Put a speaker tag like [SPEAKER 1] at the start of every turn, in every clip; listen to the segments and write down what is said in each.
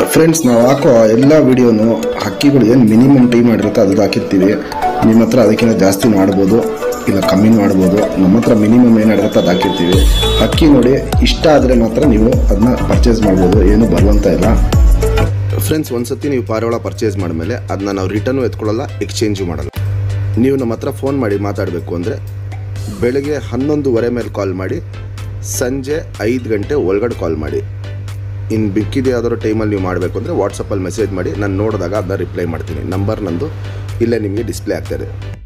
[SPEAKER 1] friends ನಾವು ಹಾಕೋ ಎಲ್ಲ ವಿಡಿಯೋನು ಹಕ್ಕಿಗಳು ಏನು ಮಿನಿಮಮ್ ಟೈಮ್ ಮಾಡಿರುತ್ತೆ ಅದು ಹಾಕಿರ್ತೀವಿ ನಿಮ್ಮ ಹತ್ರ ಅದಕ್ಕಿಂತ ಜಾಸ್ತಿ ಮಾಡ್ಬೋದು ಇಲ್ಲ ಕಮ್ಮಿ ಮಾಡ್ಬೋದು ನಮ್ಮ ಹತ್ರ ಮಿನಿಮಮ್ ಏನು ಮಾಡಿರುತ್ತೆ ಅದು ಹಾಕಿರ್ತೀವಿ ಹಕ್ಕಿ ನೋಡಿ ಇಷ್ಟ ಆದರೆ ಮಾತ್ರ ನೀವು ಅದನ್ನ ಪರ್ಚೇಸ್ ಮಾಡ್ಬೋದು ಏನು ಬರುವಂತ ಇಲ್ಲ ಫ್ರೆಂಡ್ಸ್ ಒಂದ್ಸತಿ ನೀವು ಪಾರಿವಾಳ ಪರ್ಚೇಸ್ ಮಾಡಿದ್ಮೇಲೆ ಅದನ್ನ ನಾವು ರಿಟರ್ನು ಎತ್ಕೊಳ್ಳಲ್ಲ ಎಕ್ಸ್ಚೇಂಜು ಮಾಡಲ್ಲ ನೀವು ನಮ್ಮ ಹತ್ರ ಫೋನ್ ಮಾಡಿ ಮಾತಾಡಬೇಕು ಅಂದರೆ ಬೆಳಗ್ಗೆ ಹನ್ನೊಂದುವರೆ ಮೇಲೆ ಕಾಲ್ ಮಾಡಿ ಸಂಜೆ ಐದು ಗಂಟೆ ಒಳಗಡೆ ಕಾಲ್ ಮಾಡಿ ಇನ್ನು ಬಿಕ್ಕಿದ ಯಾವ್ದಾದ್ರು ಟೈಮಲ್ಲಿ ನೀವು ಮಾಡಬೇಕು ಅಂದರೆ ವಾಟ್ಸಪ್ಪಲ್ಲಿ ಮೆಸೇಜ್ ಮಾಡಿ ನಾನು ನೋಡಿದಾಗ ಅದನ್ನ ರಿಪ್ಲೈ ಮಾಡ್ತೀನಿ ನಂಬರ್ ನಂದು ಇಲ್ಲೇ ನಿಮಗೆ ಡಿಸ್ಪ್ಲೇ ಆಗ್ತಾಯಿದೆ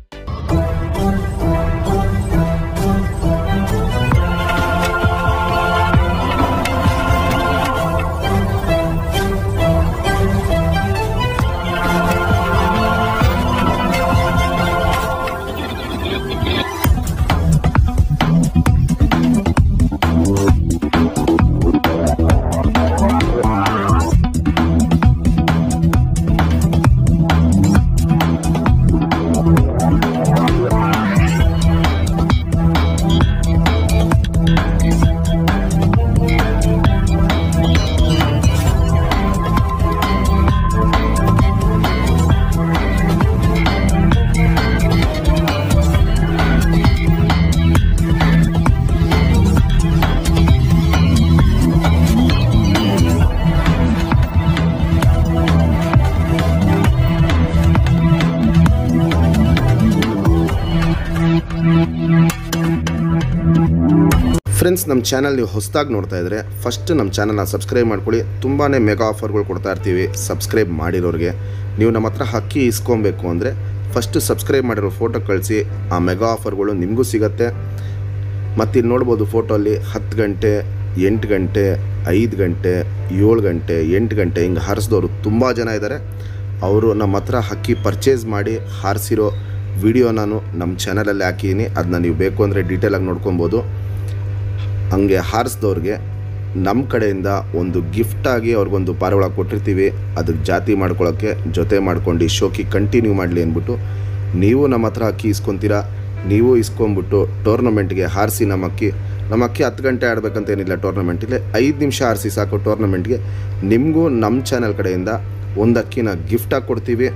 [SPEAKER 1] ಫ್ರೆಂಡ್ಸ್ ನಮ್ಮ ಚಾನಲ್ ನೀವು ಹೊಸದಾಗಿ ನೋಡ್ತಾ ಇದ್ರೆ ಫಸ್ಟ್ ನಮ್ಮ ಚಾನಲ್ನ ಸಬ್ಸ್ಕ್ರೈಬ್ ಮಾಡ್ಕೊಳ್ಳಿ ತುಂಬಾ ಮೆಗಾ ಆಫರ್ಗಳು ಕೊಡ್ತಾ ಇರ್ತೀವಿ ಸಬ್ಸ್ಕ್ರೈಬ್ ಮಾಡಿರೋರಿಗೆ ನೀವು ನಮ್ಮ ಹತ್ರ ಹಕ್ಕಿ ಇಸ್ಕೊಬೇಕು ಅಂದರೆ ಫಸ್ಟ್ ಸಬ್ಸ್ಕ್ರೈಬ್ ಮಾಡಿರೋ ಫೋಟೋ ಕಳಿಸಿ ಆ ಮೆಗಾ ಆಫರ್ಗಳು ನಿಮಗೂ ಸಿಗತ್ತೆ ಮತ್ತು ಇಲ್ಲಿ ನೋಡ್ಬೋದು ಫೋಟೋಲ್ಲಿ ಹತ್ತು ಗಂಟೆ ಎಂಟು ಗಂಟೆ ಐದು ಗಂಟೆ ಏಳು ಗಂಟೆ ಎಂಟು ಗಂಟೆ ಹಿಂಗೆ ಹಾರಿಸಿದವರು ತುಂಬ ಜನ ಇದ್ದಾರೆ ಅವರು ನಮ್ಮ ಹತ್ರ ಹಕ್ಕಿ ಪರ್ಚೇಸ್ ಮಾಡಿ ಹಾರಿಸಿರೋ ವಿಡಿಯೋ ನಾನು ನಮ್ಮ ಚಾನಲಲ್ಲಿ ಹಾಕಿದ್ದೀನಿ ಅದನ್ನ ನೀವು ಬೇಕು ಅಂದರೆ ಡೀಟೇಲಾಗಿ ನೋಡ್ಕೊಬೋದು ಹಂಗೆ ಹಾರಿಸಿದವ್ರಿಗೆ ನಮ್ಮ ಕಡೆಯಿಂದ ಒಂದು ಗಿಫ್ಟಾಗಿ ಅವ್ರಿಗೊಂದು ಪಾರಿವಾಳ ಕೊಟ್ಟಿರ್ತೀವಿ ಅದಕ್ಕೆ ಜಾತಿ ಮಾಡ್ಕೊಳ್ಳೋಕ್ಕೆ ಜೊತೆ ಮಾಡ್ಕೊಂಡು ಶೋಕಿ ಕಂಟಿನ್ಯೂ ಮಾಡಲಿ ಅಂದ್ಬಿಟ್ಟು ನೀವು ನಮ್ಮ ಹತ್ರ ಅಕ್ಕಿ ಇಸ್ಕೊತೀರಾ ನೀವು ಇಸ್ಕೊಂಬಿಟ್ಟು ಟೂರ್ನಮೆಂಟ್ಗೆ ಹಾರಿಸಿ ನಮ್ಮ ಅಕ್ಕಿ ನಮ್ಮ ಅಕ್ಕಿ ಹತ್ತು ಗಂಟೆ ಆಡಬೇಕಂತೇನಿಲ್ಲ ಟೂರ್ನಮೆಂಟಿಗೆ ಐದು ನಿಮಿಷ ಹಾರಿಸಿ ಸಾಕು ಟೂರ್ನಮೆಂಟ್ಗೆ ನಿಮಗೂ ನಮ್ಮ ಚಾನಲ್ ಕಡೆಯಿಂದ ಒಂದು ಅಕ್ಕಿನ ಗಿಫ್ಟಾಗಿ ಕೊಡ್ತೀವಿ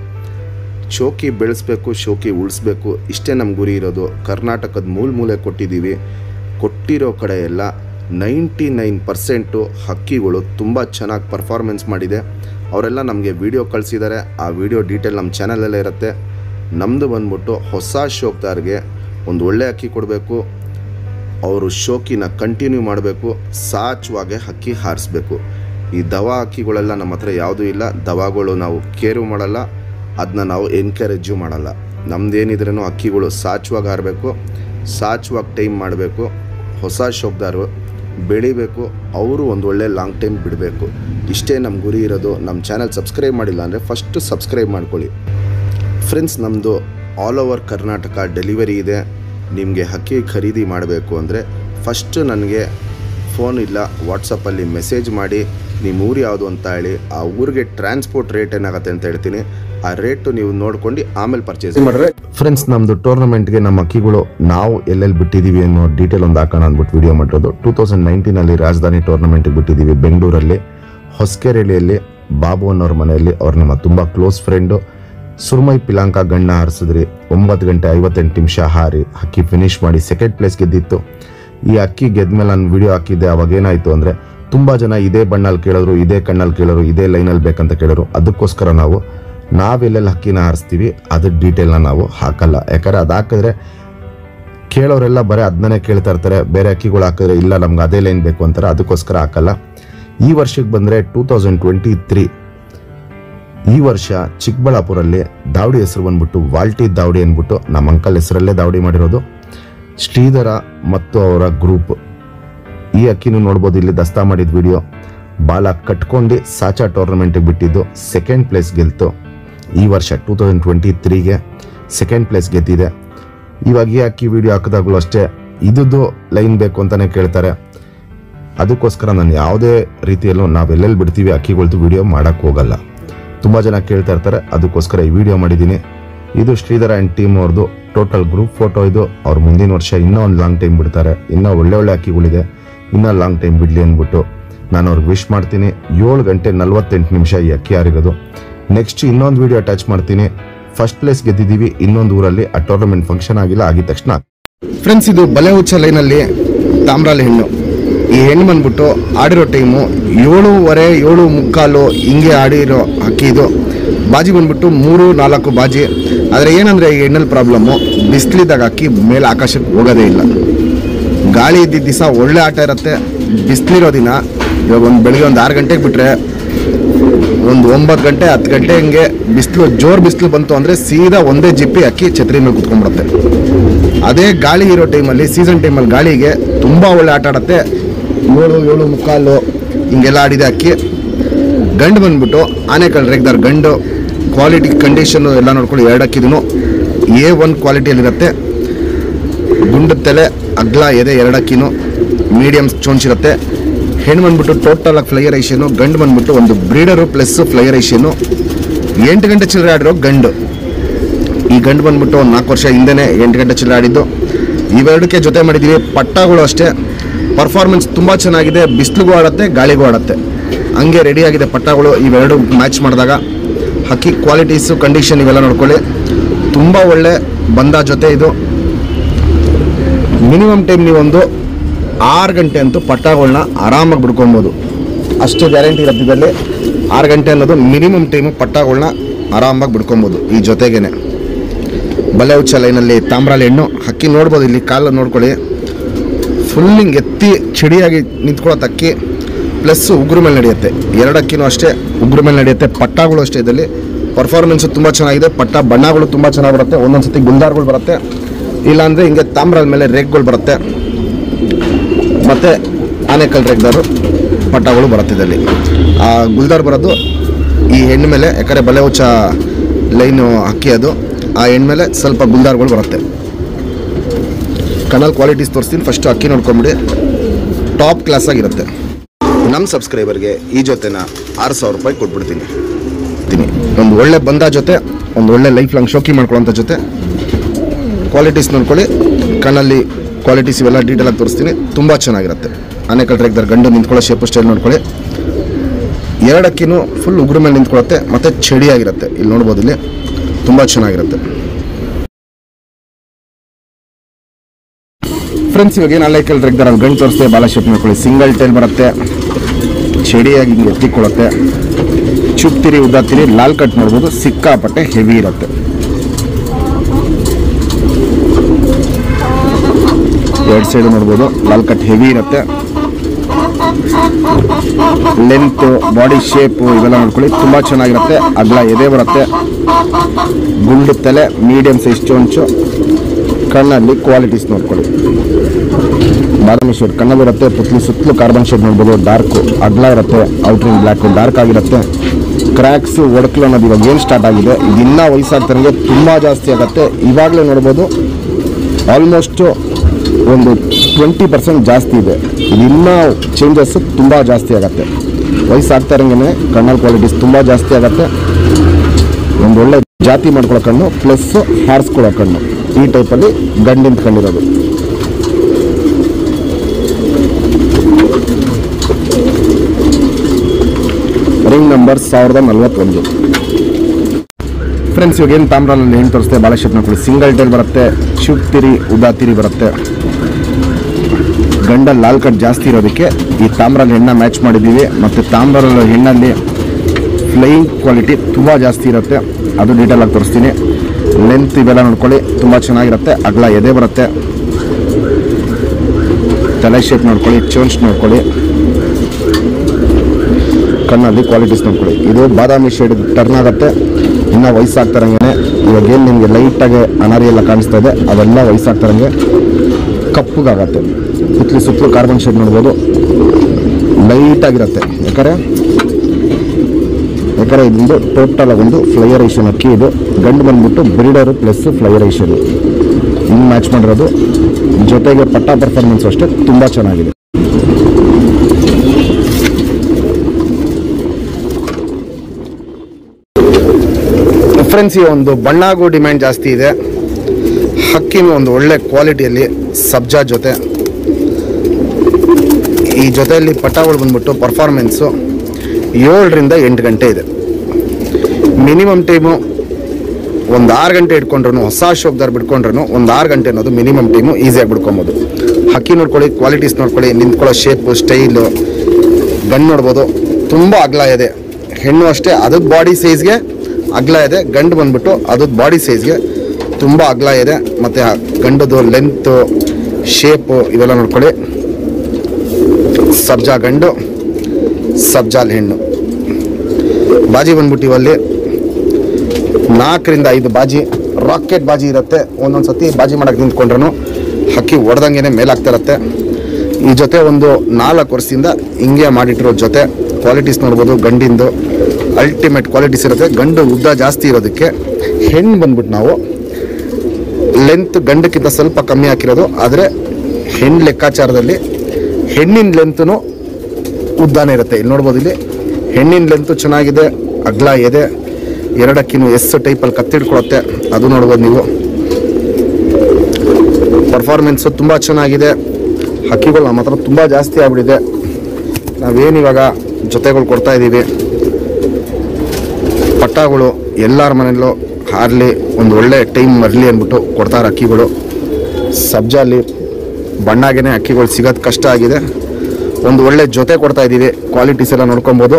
[SPEAKER 1] ಶೋಕಿ ಬೆಳೆಸ್ಬೇಕು ಶೋಕಿ ಉಳಿಸ್ಬೇಕು ಇಷ್ಟೇ ನಮ್ಮ ಗುರಿ ಇರೋದು ಕರ್ನಾಟಕದ ಮೂಲ ಮೂಲೆ ಕೊಟ್ಟಿದ್ದೀವಿ ಕೊಟ್ಟಿರೋ ಕಡೆ ಎಲ್ಲ ನೈಂಟಿ ನೈನ್ ಪರ್ಸೆಂಟು ಹಕ್ಕಿಗಳು ತುಂಬ ಚೆನ್ನಾಗಿ ಪರ್ಫಾರ್ಮೆನ್ಸ್ ಮಾಡಿದೆ ಅವರೆಲ್ಲ ನಮಗೆ ವಿಡಿಯೋ ಕಳಿಸಿದ್ದಾರೆ ಆ ವಿಡಿಯೋ ಡೀಟೇಲ್ ನಮ್ಮ ಚಾನಲಲ್ಲೇ ಇರುತ್ತೆ ನಮ್ಮದು ಬಂದ್ಬಿಟ್ಟು ಹೊಸ ಶೋಕ್ದಾರ್ಗೆ ಒಂದು ಒಳ್ಳೆ ಅಕ್ಕಿ ಕೊಡಬೇಕು ಅವರು ಶೋಕಿನ ಕಂಟಿನ್ಯೂ ಮಾಡಬೇಕು ಸಾಚುವಾಗೆ ಹಕ್ಕಿ ಹಾರಿಸ್ಬೇಕು ಈ ದವಾ ಹಕ್ಕಿಗಳೆಲ್ಲ ನಮ್ಮ ಹತ್ರ ಯಾವುದೂ ಇಲ್ಲ ದವಾಗಳು ನಾವು ಕೇರು ಮಾಡಲ್ಲ ಅದನ್ನ ನಾವು ಎನ್ಕರೇಜು ಮಾಡಲ್ಲ ನಮ್ದೇನಿದ್ರೂ ಹಕ್ಕಿಗಳು ಸಾಚುವಾಗಿ ಹಾರಬೇಕು ಸಾಚುವಾಗಿ ಟೈಮ್ ಮಾಡಬೇಕು ಹೊಸ ಶೋಕ್ದಾರು ಬೆಳಿಬೇಕು ಅವರು ಒಂದು ಒಳ್ಳೆ ಲಾಂಗ್ ಟೈಮ್ ಬಿಡಬೇಕು ಇಷ್ಟೇ ನಮ್ಮ ಗುರಿ ಇರೋದು ನಮ್ಮ ಚಾನಲ್ ಸಬ್ಸ್ಕ್ರೈಬ್ ಮಾಡಿಲ್ಲ ಅಂದರೆ ಫಸ್ಟ್ ಸಬ್ಸ್ಕ್ರೈಬ್ ಮಾಡ್ಕೊಳ್ಳಿ ಫ್ರೆಂಡ್ಸ್ ನಮ್ಮದು ಆಲ್ ಓವರ್ ಕರ್ನಾಟಕ ಡೆಲಿವರಿ ಇದೆ ನಿಮಗೆ ಹಕ್ಕಿ ಖರೀದಿ ಮಾಡಬೇಕು ಅಂದರೆ ಫಸ್ಟ್ ನನಗೆ ಫೋನ್ ಇಲ್ಲ ವಾಟ್ಸಪ್ಪಲ್ಲಿ ಮೆಸೇಜ್ ಮಾಡಿ ನಿಮ್ಮ ಊರು ಯಾವುದು ಅಂತ ಹೇಳಿ ಆ ಊರಿಗೆ ಟ್ರಾನ್ಸ್ಪೋರ್ಟ್ ರೇಟ್ ಏನಾಗುತ್ತೆ ಅಂತ ಹೇಳ್ತೀನಿ ಆ ರೇಟು ನೀವು ನೋಡ್ಕೊಂಡು ಆಮೇಲೆ ಪರ್ಚೇಸ್ ಮಾಡಿದ್ರೆ ಫ್ರೆಂಡ್ಸ್ ನಮ್ಮದು ಟೂರ್ನಮೆಂಟ್ಗೆ ನಮ್ಮ ಅಕ್ಕಿಗಳು ನಾವು ಎಲ್ಲೆಲ್ಲಿ ಬಿಟ್ಟಿದ್ದೀವಿ ಅನ್ನೋ ಡೀಟೇಲ್ ಒಂದು ಹಾಕೋಣ ಅಂದ್ಬಿಟ್ಟು ವಿಡಿಯೋ ಮಾಡಿರೋದು ಟೂ ತೌಸಂಡ್ ನೈನ್ಟೀನಲ್ಲಿ ರಾಜಧಾನಿ ಟೂರ್ನಮೆಂಟ್ಗೆ ಬಿಟ್ಟಿದ್ದೀವಿ ಬೆಂಗಳೂರಲ್ಲಿ ಹೊಸಕೆರೆಳಿಯಲ್ಲಿ ಬಾಬು ಅನ್ನೋರ ಮನೆಯಲ್ಲಿ ಅವ್ರು ನಮ್ಮ ತುಂಬ ಕ್ಲೋಸ್ ಫ್ರೆಂಡು ಸುರ್ಮೈ ಪಿಲಾಂಕ ಗಣ್ಣ ಹಾರಿಸಿದ್ರಿ ಒಂಬತ್ತು ಗಂಟೆ ಐವತ್ತೆಂಟು ನಿಮಿಷ ಹಾರಿ ಅಕ್ಕಿ ಫಿನಿಶ್ ಮಾಡಿ ಸೆಕೆಂಡ್ ಪ್ಲೇಸ್ ಗೆದ್ದಿತ್ತು ಈ ಅಕ್ಕಿ ಗೆದ್ಮೇಲೆ ನಾನು ವಿಡಿಯೋ ಹಾಕಿದ್ದೆ ಅವಾಗ ಏನಾಯಿತು ಅಂದರೆ ತುಂಬ ಜನ ಇದೇ ಬಣ್ಣಲ್ಲಿ ಕೇಳಿದ್ರು ಇದೇ ಕಣ್ಣಲ್ಲಿ ಕೇಳೋರು ಇದೇ ಲೈನಲ್ಲಿ ಬೇಕಂತ ಕೇಳೋರು ಅದಕ್ಕೋಸ್ಕರ ನಾವು ನಾವೆಲ್ಲೆಲ್ಲಿ ಹಕ್ಕಿನ ಹಾರಿಸ್ತೀವಿ ಅದ್ರ ಡೀಟೇಲ್ನ ನಾವು ಹಾಕಲ್ಲ ಯಾಕಂದರೆ ಅದು ಹಾಕಿದ್ರೆ ಕೇಳೋರೆಲ್ಲ ಬರೀ ಅದನ್ನೇ ಕೇಳ್ತಾ ಇರ್ತಾರೆ ಬೇರೆ ಅಕ್ಕಿಗಳು ಹಾಕಿದ್ರೆ ಇಲ್ಲ ನಮ್ಗೆ ಅದೇ ಲೈನ್ ಬೇಕು ಅಂತಾರೆ ಅದಕ್ಕೋಸ್ಕರ ಹಾಕಲ್ಲ ಈ ವರ್ಷಕ್ಕೆ ಬಂದರೆ ಟೂ ತೌಸಂಡ್ ಟ್ವೆಂಟಿ ತ್ರೀ ಈ ವರ್ಷ ಚಿಕ್ಕಬಳ್ಳಾಪುರಲ್ಲಿ ದಾವಡಿ ಹೆಸರು ಬಂದ್ಬಿಟ್ಟು ವಾಲ್ಟಿ ದಾವಡಿ ಅಂದ್ಬಿಟ್ಟು ನಮ್ಮ ಅಂಕಲ್ ಹೆಸರಲ್ಲೇ ದಾವಡಿ ಮಾಡಿರೋದು ಶ್ರೀಧರ ಮತ್ತು ಅವರ ಗ್ರೂಪ್ ಈ ಅಕ್ಕಿನೂ ನೋಡ್ಬೋದು ಇಲ್ಲಿ ದಸ್ತಾ ಮಾಡಿದ ವಿಡಿಯೋ ಬಾಲ ಕಟ್ಕೊಂಡು ಸಾಚಾ ಟೂರ್ನಮೆಂಟಿಗೆ ಬಿಟ್ಟಿದ್ದು ಸೆಕೆಂಡ್ ಪ್ಲೇಸ್ ಗೆಲ್ತು ಈ ವರ್ಷ ಟೂ ತೌಸಂಡ್ ಟ್ವೆಂಟಿ ತ್ರೀಗೆ ಸೆಕೆಂಡ್ ಪ್ಲೇಸ್ ಗೆದ್ದಿದೆ ಇವಾಗ ಈ ಅಕ್ಕಿ ವಿಡಿಯೋ ಹಾಕಿದಾಗಲೂ ಅಷ್ಟೇ ಇದ್ದು ಲೈನ್ ಬೇಕು ಅಂತಾನೆ ಕೇಳ್ತಾರೆ ಅದಕ್ಕೋಸ್ಕರ ನಾನು ಯಾವುದೇ ರೀತಿಯಲ್ಲೂ ನಾವೆಲ್ಲೆಲ್ಲಿ ಬಿಡ್ತೀವಿ ಅಕ್ಕಿಗಳ್ದು ವಿಡಿಯೋ ಮಾಡೋಕ್ಕೆ ಹೋಗಲ್ಲ ತುಂಬ ಜನ ಕೇಳ್ತಾ ಇರ್ತಾರೆ ಅದಕ್ಕೋಸ್ಕರ ಈ ವಿಡಿಯೋ ಮಾಡಿದ್ದೀನಿ ಇದು ಶ್ರೀಧರ ಆ್ಯಂಡ್ ಟೀಮ್ ಅವ್ರದ್ದು ಟೋಟಲ್ ಗ್ರೂಪ್ ಫೋಟೋ ಇದು ಅವ್ರು ಮುಂದಿನ ವರ್ಷ ಇನ್ನೂ ಒಂದು ಲಾಂಗ್ ಟೈಮ್ ಬಿಡ್ತಾರೆ ಇನ್ನೂ ಒಳ್ಳೆ ಒಳ್ಳೆ ಅಕ್ಕಿಗಳಿದೆ ಇನ್ನೂ ಲಾಂಗ್ ಟೈಮ್ ಬಿಡಲಿ ಅಂದ್ಬಿಟ್ಟು ನಾನು ಅವ್ರಿಗೆ ವಿಶ್ ಮಾಡ್ತೀನಿ ಏಳು ಗಂಟೆ ನಲ್ವತ್ತೆಂಟು ನಿಮಿಷ ಈ ಅಕ್ಕಿ ಆರಿರೋದು ನೆಕ್ಸ್ಟ್ ಇನ್ನೊಂದು ವಿಡಿಯೋ ಅಟ್ಯಾಚ್ ಮಾಡ್ತೀನಿ ಫಸ್ಟ್ ಪ್ಲೇಸ್ ಗೆದ್ದಿದ್ದೀವಿ ಇನ್ನೊಂದು ಊರಲ್ಲಿ ಆ ಟೂರ್ನಮೆಂಟ್ ಫಂಕ್ಷನ್ ಆಗಿಲ್ಲ ಆಗಿದ ತಕ್ಷಣ ಫ್ರೆಂಡ್ಸ್ ಇದು ಬಲೆ ಹುಚ್ಚ ಲೈನಲ್ಲಿ ತಾಮ್ರಾಲಿ ಹೆಣ್ಣು ಈ ಹೆಣ್ಣು ಬಂದ್ಬಿಟ್ಟು ಆಡಿರೋ ಟೈಮು ಏಳೂವರೆ ಏಳು ಮುಕ್ಕಾಲು ಹಿಂಗೆ ಆಡಿರೋ ಅಕ್ಕಿ ಇದು ಬಾಜಿ ಬಂದ್ಬಿಟ್ಟು ಮೂರು ನಾಲ್ಕು ಬಾಜಿ ಆದರೆ ಏನಂದರೆ ಈ ಹೆಣ್ಣಲ್ಲಿ ಪ್ರಾಬ್ಲಮ್ಮು ಬಿಸಿಲಿದ್ದಾಗ ಅಕ್ಕಿ ಮೇಲೆ ಆಕಾಶಕ್ಕೆ ಹೋಗೋದೇ ಇಲ್ಲ ಗಾಳಿ ಇದ್ದಿದ್ದ ದಿವಸ ಒಳ್ಳೆ ಆಟ ಇರುತ್ತೆ ಬಿಸಿಲಿರೋ ದಿನ ಇವಾಗ ಒಂದು ಬೆಳಿಗ್ಗೆ ಒಂದು ಆರು ಗಂಟೆಗೆ ಬಿಟ್ಟರೆ ಒಂದು ಒಂಬತ್ತು ಗಂಟೆ ಹತ್ತು ಗಂಟೆ ಹಿಂಗೆ ಬಿಸಿಲು ಜೋರು ಬಿಸಿಲು ಬಂತು ಅಂದರೆ ಸೀದಾ ಒಂದೇ ಜಿಪ್ಪಿ ಅಕ್ಕಿ ಛತ್ರಿ ಮೇಲೆ ಕುತ್ಕೊಂಡ್ಬಿಡುತ್ತೆ ಅದೇ ಗಾಳಿ ಇರೋ ಟೈಮಲ್ಲಿ ಸೀಸನ್ ಟೈಮಲ್ಲಿ ಗಾಳಿಗೆ ತುಂಬ ಒಳ್ಳೆ ಆಟ ಆಡುತ್ತೆ ಏಳು ಏಳು ಮುಕ್ಕಾಲು ಹಿಂಗೆಲ್ಲ ಆಡಿದೆ ಅಕ್ಕಿ ಗಂಡು ಬಂದ್ಬಿಟ್ಟು ಆನೆಕಲ್ ರೇಗ್ದಾರ್ ಗಂಡು ಕ್ವಾಲಿಟಿ ಕಂಡೀಷನ್ ಎಲ್ಲ ನೋಡ್ಕೊಂಡು ಎರಡು ಅಕ್ಕಿದೂ ಎ ಒನ್ ಕ್ವಾಲಿಟಿಯಲ್ಲಿರುತ್ತೆ ಗುಂಡು ತಲೆ ಅಗ್ಲ ಎದೆ ಎರಡು ಅಕ್ಕಿನೂ ಮೀಡಿಯಮ್ ಚೋನ್ಸಿರುತ್ತೆ ಹೆಣ್ಣು ಬಂದ್ಬಿಟ್ಟು ಟೋಟಲ್ ಆಗಿ ಫ್ಲೈಯರ್ ಐಷನು ಗಂಡು ಬಂದ್ಬಿಟ್ಟು ಒಂದು ಬ್ರೀಡರು ಪ್ಲಸ್ ಫ್ಲೈಯರ್ ಐಷನು ಎಂಟು ಗಂಟೆ ಚಿಲ್ಲರೆ ಆಡಿರೋ ಗಂಡು ಈ ಗಂಡು ಬಂದ್ಬಿಟ್ಟು ಒಂದು ನಾಲ್ಕು ವರ್ಷ ಹಿಂದೆನೇ ಎಂಟು ಗಂಟೆ ಚಿಲ್ಲರೆ ಆಡಿದ್ದು ಇವೆರಡಕ್ಕೆ ಜೊತೆ ಮಾಡಿದ್ದೀವಿ ಪಟ್ಟಗಳು ಅಷ್ಟೇ ಪರ್ಫಾರ್ಮೆನ್ಸ್ ತುಂಬ ಚೆನ್ನಾಗಿದೆ ಬಿಸಿಲಿಗೂ ಆಡುತ್ತೆ ಗಾಳಿಗೂ ಆಡುತ್ತೆ ಹಂಗೆ ರೆಡಿಯಾಗಿದೆ ಪಟ್ಟಗಳು ಇವೆರಡು ಮ್ಯಾಚ್ ಮಾಡಿದಾಗ ಹಕ್ಕಿ ಕ್ವಾಲಿಟೀಸು ಕಂಡೀಷನ್ ಇವೆಲ್ಲ ನೋಡ್ಕೊಳ್ಳಿ ತುಂಬ ಒಳ್ಳೆ ಬಂದ ಜೊತೆ ಇದು ಮಿನಿಮಮ್ ಟೈಮ್ ನೀವೊಂದು ಆರು ಗಂಟೆ ಅಂತೂ ಪಟ್ಟಗಳನ್ನ ಆರಾಮಾಗಿ ಬಿಡ್ಕೊಬೋದು ಅಷ್ಟು ಗ್ಯಾರಂಟಿ ಇರುತ್ತೆ ಇದರಲ್ಲಿ ಆರು ಗಂಟೆ ಅನ್ನೋದು ಮಿನಿಮಮ್ ಟೈಮು ಪಟ್ಟಗಳನ್ನ ಆರಾಮಾಗಿ ಬಿಡ್ಕೊಬೋದು ಈ ಜೊತೆಗೇನೆ ಬಲೆ ಹುಚ್ಚ ಲೈನಲ್ಲಿ ತಾಮ್ರಾಲಿ ಹೆಣ್ಣು ಹಕ್ಕಿ ನೋಡ್ಬೋದು ಇಲ್ಲಿ ಕಾಲು ನೋಡ್ಕೊಳ್ಳಿ ಫುಲ್ ಹಿಂಗೆ ಎತ್ತಿ ಚಿಡಿಯಾಗಿ ನಿಂತ್ಕೊಳ್ಳೋ ಅಕ್ಕಿ ಪ್ಲಸ್ ಉಗುರು ಮೇಲೆ ನಡೆಯುತ್ತೆ ಎರಡು ಅಕ್ಕಿನೂ ಅಷ್ಟೇ ಉಗುರು ಮೇಲೆ ನಡೆಯುತ್ತೆ ಪಟ್ಟಗಳು ಅಷ್ಟೇ ಇದರಲ್ಲಿ ಪರ್ಫಾರ್ಮೆನ್ಸು ತುಂಬ ಚೆನ್ನಾಗಿದೆ ಪಟ್ಟ ಬಣ್ಣಗಳು ತುಂಬ ಚೆನ್ನಾಗಿ ಬರುತ್ತೆ ಒಂದೊಂದು ಸತಿ ಗುಲ್ದಾರ್ಗಳು ಬರುತ್ತೆ ಇಲ್ಲಾಂದರೆ ಹಿಂಗೆ ತಾಮ್ರದ ಮೇಲೆ ರೇಕ್ಗಳು ಬರುತ್ತೆ ಮತ್ತು ಆನೆಕಲ್ ರೇಗ್ದಾರು ಪಟ್ಟಗಳು ಬರುತ್ತೆ ಇದರಲ್ಲಿ ಆ ಗುಲ್ದಾರ್ ಬರೋದು ಈ ಹೆಣ್ಣು ಮೇಲೆ ಯಾಕಂದರೆ ಬಲೆ ಹುಚ್ಚ ಲೈನು ಅಕ್ಕಿ ಅದು ಆ ಹೆಣ್ಣು ಮೇಲೆ ಸ್ವಲ್ಪ ಗುಲ್ದಾರ್ಗಳು ಬರುತ್ತೆ ಕನಲ್ ಕ್ವಾಲಿಟೀಸ್ ತೋರಿಸ್ತೀನಿ ಫಸ್ಟ್ ಅಕ್ಕಿ ನೋಡ್ಕೊಂಬಿಡಿ ಟಾಪ್ ಕ್ಲಾಸ್ ಆಗಿರುತ್ತೆ ನಮ್ಮ ಸಬ್ಸ್ಕ್ರೈಬರ್ಗೆ ಈ ಜೊತೆನ ಆರು ಸಾವಿರ ರೂಪಾಯಿ ಕೊಟ್ಬಿಡ್ತೀನಿತೀನಿ ಒಂದು ಒಳ್ಳೆ ಬಂದ ಜೊತೆ ಒಂದು ಒಳ್ಳೆ ಲೈಫ್ ಲಾಂಗ್ ಶೋಕಿ ಮಾಡ್ಕೊಳ್ಳೋಂಥ ಜೊತೆ ಕ್ವಾಲಿಟೀಸ್ ನೋಡ್ಕೊಳ್ಳಿ ಕಣ್ಣಲ್ಲಿ ಕ್ವಾಲಿಟೀಸ್ ಇವೆಲ್ಲ ಡೀಟೇಲಾಗಿ ತೋರಿಸ್ತೀನಿ ತುಂಬ ಚೆನ್ನಾಗಿರುತ್ತೆ ಆನೆಕಲ್ ಟ್ರೆಕ್ದರ್ ಗಂಡು ನಿಂತ್ಕೊಳ್ಳೋ ಶೇಪು ಸ್ಟೈಲ್ ನೋಡ್ಕೊಳ್ಳಿ ಎರಡಕ್ಕಿನೂ ಫುಲ್ ಉಗುರು ಮೇಲೆ ನಿಂತ್ಕೊಳ್ಳುತ್ತೆ ಮತ್ತು ಚಳಿಯಾಗಿರುತ್ತೆ ಇಲ್ಲಿ ನೋಡ್ಬೋದು ಇಲ್ಲಿ ತುಂಬ ಚೆನ್ನಾಗಿರುತ್ತೆ ಫ್ರೆಂಡ್ಸ್ ಇವಾಗ ಏನು ಅಲ್ಲೈಕಲ್ ರೆಗ್ದಾರ ಗಂಡು ತೋರಿಸ್ತೇ ಬಾಲ ಶೇಪ್ ಮಾಡ್ಕೊಳ್ಳಿ ಸಿಂಗಲ್ ಟೈಲ್ ಬರುತ್ತೆ ಚಡಿಯಾಗಿ ಹಿಂಗೆ ಎತ್ತಿಕೊಳ್ಳುತ್ತೆ ಚುಪ್ತಿರಿ ಉದ್ದಾತಿರಿ ಲಾಲ್ ಕಟ್ ನೋಡ್ಬೋದು ಸಿಕ್ಕಾಪಟ್ಟೆ ಹೆವಿ ಇರುತ್ತೆ ಎರಡು ಸೈಡ್ ನೋಡ್ಬೋದು ಲಾಲ್ ಕಟ್ ಹೆವಿ ಇರುತ್ತೆ ಲೆಂತ್ ಬಾಡಿ ಶೇಪು ಇವೆಲ್ಲ ನೋಡ್ಕೊಳ್ಳಿ ತುಂಬ ಚೆನ್ನಾಗಿರುತ್ತೆ ಅಗ್ಲ ಎದೆ ಬರುತ್ತೆ ಗುಂಡು ತಲೆ ಮೀಡಿಯಂ ಸೈಜ್ ಚೊಂಚು ಕಣ್ಣಲ್ಲಿ ಕ್ವಾಲಿಟೀಸ್ ನೋಡ್ಕೊಳ್ಳಿ ಬಾದಾಮಿ ಶೇಡ್ ಕಣ್ಣಲ್ಲಿರುತ್ತೆ ಪುತ್ಲಿ ಸುತ್ತಲೂ ಕಾರ್ಬನ್ ಶೇಡ್ ನೋಡ್ಬೋದು ಡಾರ್ಕು ಅಗ್ಲ ಇರುತ್ತೆ ಔಟ್ರಿಂಗ್ ಬ್ಲ್ಯಾಕು ಡಾರ್ಕ್ ಆಗಿರುತ್ತೆ ಕ್ರ್ಯಾಕ್ಸು ಒಡಕಲು ಅನ್ನೋದು ಇವಾಗ ಏನು ಸ್ಟಾರ್ಟ್ ಆಗಿದೆ ಇದಿನ್ನೂ ವಯಸ್ಸಾಗ್ತಾರಂಗೆ ತುಂಬ ಜಾಸ್ತಿ ಆಗುತ್ತೆ ಇವಾಗಲೇ ನೋಡ್ಬೋದು ಆಲ್ಮೋಸ್ಟು ಒಂದು ಟ್ವೆಂಟಿ ಪರ್ಸೆಂಟ್ ಜಾಸ್ತಿ ಇದೆ ಇದಿನ್ನೂ ಚೇಂಜಸ್ ತುಂಬ ಜಾಸ್ತಿ ಆಗುತ್ತೆ ವಯಸ್ಸಾಗ್ತಾ ಇರಂಗೆ ಕಣ್ಣಲ್ಲಿ ಕ್ವಾಲಿಟೀಸ್ ತುಂಬ ಜಾಸ್ತಿ ಆಗುತ್ತೆ ಒಂದು ಒಳ್ಳೆ ಜಾತಿ ಮಾಡ್ಕೊಳ್ಳೋ ಕಣ್ಣು ಪ್ಲಸ್ ಹಾರಿಸ್ಕೊಳ್ಳೋ ಕಣ್ಣು ಈ ಟೈಪಲ್ಲಿ ಗಂಡಿಂದ ಕಂಡಿರೋದು ರಿಂಗ್ ನಂಬರ್ ಸಾವಿರದ ನಲ್ವತ್ತೊಂದು ಫ್ರೆಂಡ್ಸ್ ಇವಾಗ ಏನು ತಾಮ್ರಲ್ಲಿ ಏನು ತೋರಿಸ್ತೆ ಭಾಳ ಶೇಪ್ ನೋಡ್ಕೊಳ್ಳಿ ಸಿಂಗಲ್ ಟೈಲ್ ಬರುತ್ತೆ ಶುಕ್ತಿರಿ ಉದಾತಿರಿ ಬರುತ್ತೆ ಗಂಡ ಲಾಲ್ ಕಟ್ ಜಾಸ್ತಿ ಇರೋದಕ್ಕೆ ಈ ತಾಮ್ರಲ್ಲಿ ಹೆಣ್ಣ ಮ್ಯಾಚ್ ಮಾಡಿದ್ದೀವಿ ಮತ್ತು ತಾಮ್ರಲ್ಲಿ ಹೆಣ್ಣಲ್ಲಿ ಫ್ಲೈಯಿಂಗ್ ಕ್ವಾಲಿಟಿ ತುಂಬ ಜಾಸ್ತಿ ಇರುತ್ತೆ ಅದು ಡೀಟೇಲ್ ಆಗಿ ತೋರಿಸ್ತೀನಿ ಲೆಂತ್ ಇವೆಲ್ಲ ನೋಡ್ಕೊಳ್ಳಿ ತುಂಬ ಚೆನ್ನಾಗಿರುತ್ತೆ ಅಗಲ ಎದೆ ಬರುತ್ತೆ ತಲೆ ಶೇಪ್ ನೋಡ್ಕೊಳ್ಳಿ ಚೋನ್ಸ್ ನೋಡ್ಕೊಳ್ಳಿ ಕಣ್ಣಲ್ಲಿ ಕ್ವಾಲಿಟೀಸ್ ನೋಡ್ಕೊಳ್ಳಿ ಇದು ಬಾದಾಮಿ ಶೇಡ್ ಟರ್ನ್ ಆಗುತ್ತೆ ಇನ್ನು ವಯಸ್ಸಾಗ್ತಾರಂಗೆ ಇವಾಗ ಏನು ನಿಮಗೆ ಲೈಟಾಗಿ ಅನಾರಿ ಎಲ್ಲ ಕಾಣಿಸ್ತಾ ಇದೆ ಅವೆಲ್ಲ ವಯಸ್ಸಾಗ್ತಾರಂಗೆ ಕಪ್ಪಗಾಗತ್ತೆ ಸುತ್ತಲೂ ಸುತ್ತಲೂ ಕಾರ್ಬನ್ ಶೇಡ್ ನೋಡ್ಬೋದು ಲೈಟಾಗಿರುತ್ತೆ ಯಾಕಂದರೆ ಯಾಕಂದರೆ ಇದೊಂದು ಟೋಟಲ್ ಒಂದು ಫ್ಲೈಯರೈಷನ್ ಅಕ್ಕಿ ಇದು ಗಂಡು ಬಂದ್ಬಿಟ್ಟು ಬ್ರೀಡರು ಪ್ಲಸ್ ಫ್ಲೈಯರೈಷನ್ ಹಿಂಗೆ ಮ್ಯಾಚ್ ಮಾಡಿರೋದು ಜೊತೆಗೆ ಪಟ್ಟ ಪರ್ಫಾರ್ಮೆನ್ಸ್ ಅಷ್ಟೇ ತುಂಬ ಚೆನ್ನಾಗಿದೆ ಫ್ರೆಂಡ್ಸ್ ಈ ಒಂದು ಬಣ್ಣಗೂ ಡಿಮ್ಯಾಂಡ್ ಜಾಸ್ತಿ ಇದೆ ಹಕ್ಕಿನೂ ಒಂದು ಒಳ್ಳೆ ಕ್ವಾಲಿಟಿಯಲ್ಲಿ ಸಬ್ಜಾ ಜೊತೆ ಈ ಜೊತೆಯಲ್ಲಿ ಪಟಾಗಳು ಬಂದ್ಬಿಟ್ಟು ಪರ್ಫಾರ್ಮೆನ್ಸು ಏಳರಿಂದ ಎಂಟು ಗಂಟೆ ಇದೆ ಮಿನಿಮಮ್ ಟೈಮು ಒಂದು ಆರು ಗಂಟೆ ಇಟ್ಕೊಂಡ್ರು ಹೊಸ ಶೋಕ್ದಾರ್ ಬಿಟ್ಕೊಂಡ್ರು ಒಂದು ಆರು ಗಂಟೆ ಅನ್ನೋದು ಮಿನಿಮಮ್ ಟೈಮು ಈಸಿಯಾಗಿ ಬಿಡ್ಕೊಬೋದು ಹಕ್ಕಿ ನೋಡ್ಕೊಳ್ಳಿ ಕ್ವಾಲಿಟೀಸ್ ನೋಡ್ಕೊಳ್ಳಿ ನಿಂತ್ಕೊಳ್ಳೋ ಶೇಪು ಸ್ಟೈಲು ಗಂಡು ನೋಡ್ಬೋದು ತುಂಬ ಅಗಲ ಇದೆ ಹೆಣ್ಣು ಅಷ್ಟೇ ಅದಕ್ಕೆ ಬಾಡಿ ಸೈಜ್ಗೆ ಅಗಲ ಇದೆ ಗಂಡು ಬಂದ್ಬಿಟ್ಟು ಅದಕ್ಕೆ ಬಾಡಿ ಸೈಜ್ಗೆ ತುಂಬ ಅಗಲ ಇದೆ ಮತ್ತು ಗಂಡದು ಲೆಂತು ಶೇಪು ಇವೆಲ್ಲ ನೋಡ್ಕೊಳ್ಳಿ ಸಬ್ಜಾ ಗಂಡು ಸಬ್ಜಾಲ್ ಹೆಣ್ಣು ಬಾಜಿ ಬಂದ್ಬಿಟ್ಟು ಇವಲ್ಲಿ ನಾಲ್ಕರಿಂದ ಐದು ಬಾಜಿ ರಾಕೆಟ್ ಬಾಜಿ ಇರುತ್ತೆ ಒಂದೊಂದು ಸತಿ ಬಾಜಿ ಮಾಡಕ್ಕೆ ನಿಂತ್ಕೊಂಡ್ರು ಹಕ್ಕಿ ಹೊಡೆದಂಗೆ ಮೇಲಾಗ್ತಾ ಇರುತ್ತೆ ಈ ಜೊತೆ ಒಂದು ನಾಲ್ಕು ವರ್ಷದಿಂದ ಹಿಂಗೆ ಮಾಡಿಟ್ಟಿರೋ ಜೊತೆ ಕ್ವಾಲಿಟೀಸ್ ನೋಡ್ಬೋದು ಗಂಡಿಂದು ಅಲ್ಟಿಮೇಟ್ ಕ್ವಾಲಿಟೀಸ್ ಇರುತ್ತೆ ಗಂಡು ಉದ್ದ ಜಾಸ್ತಿ ಇರೋದಕ್ಕೆ ಹೆಣ್ಣು ಬಂದ್ಬಿಟ್ಟು ನಾವು ಲೆಂತ್ ಗಂಡಕ್ಕಿಂತ ಸ್ವಲ್ಪ ಕಮ್ಮಿ ಹಾಕಿರೋದು ಆದರೆ ಹೆಣ್ಣು ಲೆಕ್ಕಾಚಾರದಲ್ಲಿ ಹೆಣ್ಣಿನ ಲೆಂತ್ನು ಉದ್ದಾನೆ ಇರುತ್ತೆ ಇಲ್ಲಿ ನೋಡ್ಬೋದು ಇಲ್ಲಿ ಹೆಣ್ಣಿನ ಲೆಂತು ಚೆನ್ನಾಗಿದೆ ಅಗ್ಲ ಎದೆ ಎರಡಕ್ಕಿನ್ನು ಎಸ್ ಟೈಪಲ್ಲಿ ಕತ್ತಿಡ್ಕೊಳುತ್ತೆ ಅದು ನೋಡ್ಬೋದು ನೀವು ಪರ್ಫಾರ್ಮೆನ್ಸು ತುಂಬ ಚೆನ್ನಾಗಿದೆ ಹಕ್ಕಿಗಳು ನಮ್ಮ ಹತ್ರ ತುಂಬ ಜಾಸ್ತಿ ಆಗ್ಬಿಟ್ಟಿದೆ ನಾವೇನಿವಾಗ ಜೊತೆಗಳು ಕೊಡ್ತಾ ಇದ್ದೀವಿ ಪಟ್ಟಾಗಳು ಎಲ್ಲರ ಮನೆಯಲ್ಲೂ ಹಾರಲಿ ಒಂದು ಒಳ್ಳೆ ಟೈಮ್ ಬರಲಿ ಅಂದ್ಬಿಟ್ಟು ಕೊಡ್ತಾರೆ ಅಕ್ಕಿಗಳು ಸಬ್ಜಾಲಿ ಬಣ್ಣಾಗೇನೆ ಅಕ್ಕಿಗಳು ಸಿಗೋದು ಕಷ್ಟ ಆಗಿದೆ ಒಂದು ಒಳ್ಳೆ ಜೊತೆ ಕೊಡ್ತಾ ಇದ್ದೀವಿ ಕ್ವಾಲಿಟೀಸ್ ಎಲ್ಲ ನೋಡ್ಕೊಬೋದು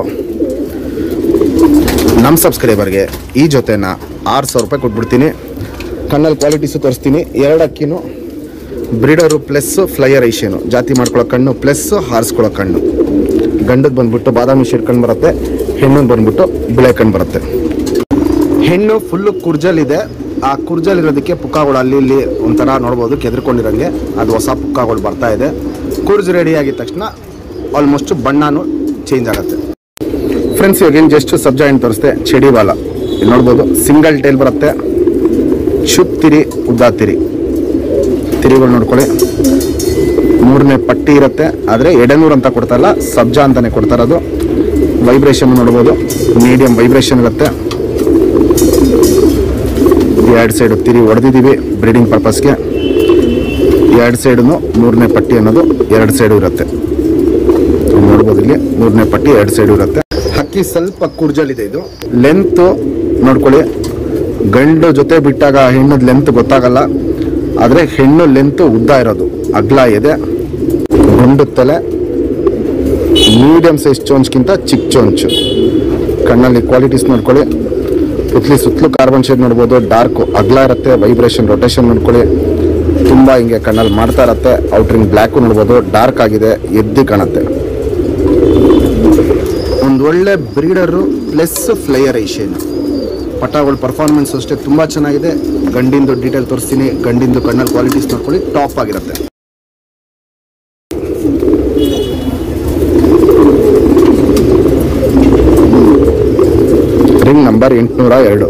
[SPEAKER 1] ನಮ್ಮ ಸಬ್ಸ್ಕ್ರೈಬರ್ಗೆ ಈ ಜೊತೆನ ಆರು ಸಾವಿರ ರೂಪಾಯಿ ಕೊಟ್ಬಿಡ್ತೀನಿ ಕಣ್ಣಲ್ಲಿ ಕ್ವಾಲಿಟೀಸು ತೋರಿಸ್ತೀನಿ ಎರಡು ಅಕ್ಕಿನೂ ಬ್ರೀಡರು ಪ್ಲಸ್ ಫ್ಲೈಯರ್ ಐಷೇನು ಜಾತಿ ಮಾಡ್ಕೊಳ್ಳೋ ಕಣ್ಣು ಪ್ಲಸ್ ಹಾರಿಸ್ಕೊಳ್ಳೋ ಕಣ್ಣು ಗಂಡದ್ದು ಬಂದ್ಬಿಟ್ಟು ಬಾದಾಮಿ ಶೇಡ್ ಕಣ್ಣು ಬರುತ್ತೆ ಹೆಣ್ಣು ಬಂದ್ಬಿಟ್ಟು ಬಿಳೆ ಕಣ್ಣು ಬರುತ್ತೆ ಹೆಣ್ಣು ಫುಲ್ಲು ಕುರ್ಜಲಿದೆ ಆ ಕುರ್ಜಲ್ ಇರೋದಕ್ಕೆ ಪುಕ್ಕಗಳು ಅಲ್ಲಿ ಇಲ್ಲಿ ಒಂಥರ ನೋಡ್ಬೋದು ಕೆದ್ರಕೊಂಡಿರಂಗೆ ಅದು ಹೊಸ ಪುಕ್ಕಗಳು ಬರ್ತಾ ಇದೆ ಕುರ್ಜ್ ರೆಡಿ ಆಗಿದ ತಕ್ಷಣ ಆಲ್ಮೋಸ್ಟ್ ಬಣ್ಣನೂ ಚೇಂಜ್ ಆಗುತ್ತೆ ಫ್ರೆಂಡ್ಸ್ ಇವಾಗ ಏನು ಜಸ್ಟ್ ಸಬ್ಜಾ ಏನು ತೋರಿಸ್ತೆ ಚೆಡಿ ಬಾಲ ಇಲ್ಲಿ ನೋಡ್ಬೋದು ಸಿಂಗಲ್ ಟೈಲ್ ಬರುತ್ತೆ ಶುಪ್ ತಿರಿ ಉದ್ದ ತಿರಿ ತಿರಿಗಳು ನೋಡ್ಕೊಳ್ಳಿ ಮೂರನೇ ಪಟ್ಟಿ ಇರುತ್ತೆ ಆದರೆ ಎಡೆನೂರು ಅಂತ ಕೊಡ್ತಾರಲ್ಲ ಸಬ್ಜಾ ಅಂತಾನೆ ಕೊಡ್ತಾರದು ವೈಬ್ರೇಷನ್ ನೋಡ್ಬೋದು ಮೀಡಿಯಂ ವೈಬ್ರೇಷನ್ ಇರುತ್ತೆ ಎರಡು ಸೈಡು ತಿರಿ ಹೊಡೆದಿದ್ದೀವಿ ಬ್ರೀಡಿಂಗ್ ಪರ್ಪಸ್ಗೆ ಎರಡು ಸೈಡು ಮೂರನೇ ಪಟ್ಟಿ ಅನ್ನೋದು ಎರಡು ಸೈಡು ಇರುತ್ತೆ ಇಲ್ಲಿ ನೋಡ್ಬೋದು ಇಲ್ಲಿ ಮೂರನೇ ಪಟ್ಟಿ ಎರಡು ಸೈಡು ಇರುತ್ತೆ ಹಕ್ಕಿ ಸ್ವಲ್ಪ ಕುರ್ಜಲಿದೆ ಇದು ಲೆಂತ್ ನೋಡ್ಕೊಳ್ಳಿ ಗಂಡು ಜೊತೆ ಬಿಟ್ಟಾಗ ಹೆಣ್ಣದ ಲೆಂತ್ ಗೊತ್ತಾಗಲ್ಲ ಆದರೆ ಹೆಣ್ಣು ಲೆಂತ್ ಉದ್ದ ಇರೋದು ಅಗ್ಲ ಇದೆ ಗುಂಡು ತಲೆ ಮೀಡಿಯಂ ಸೈಜ್ ಚೋಂಚ್ಗಿಂತ ಚಿಕ್ಕ ಚೋಂಚು ಕಣ್ಣಲ್ಲಿ ಕ್ವಾಲಿಟೀಸ್ ನೋಡ್ಕೊಳ್ಳಿ ಸುತ್ತಲಿ ಸುತ್ತಲೂ ಕಾರ್ಬನ್ ಶೇಡ್ ನೋಡ್ಬೋದು ಡಾರ್ಕ್ ಅಗ್ಲ ಇರುತ್ತೆ ವೈಬ್ರೇಷನ್ ರೊಟೇಷನ್ ನೋಡ್ಕೊಳ್ಳಿ ತುಂಬ ಹಿಂಗೆ ಕಣ್ಣಲ್ಲಿ ಮಾಡ್ತಾ ಇರತ್ತೆ ಔಟ್ರಿಂಗ್ ಬ್ಲ್ಯಾಕು ನೋಡ್ಬೋದು ಡಾರ್ಕ್ ಆಗಿದೆ ಎದ್ದಿ ಕಾಣುತ್ತೆ ಒಂದು ಒಳ್ಳೆ ಬ್ರೀಡರು ಪ್ಲಸ್ ಫ್ಲೈಯರ್ ಏಷಿಯನ್ ಪಟಾಗಳ ಪರ್ಫಾರ್ಮೆನ್ಸ್ ಅಷ್ಟೇ ತುಂಬ ಚೆನ್ನಾಗಿದೆ ಗಂಡಿಂದು ಡೀಟೇಲ್ ತೋರಿಸ್ತೀನಿ ಗಂಡಿಂದು ಕಣ್ಣಲ್ಲಿ ಕ್ವಾಲಿಟೀಸ್ ನೋಡ್ಕೊಳ್ಳಿ ಟಾಪ್ ಆಗಿರುತ್ತೆ ರಿಂಗ್ ನಂಬರ್ ಎಂಟುನೂರ ಎರಡು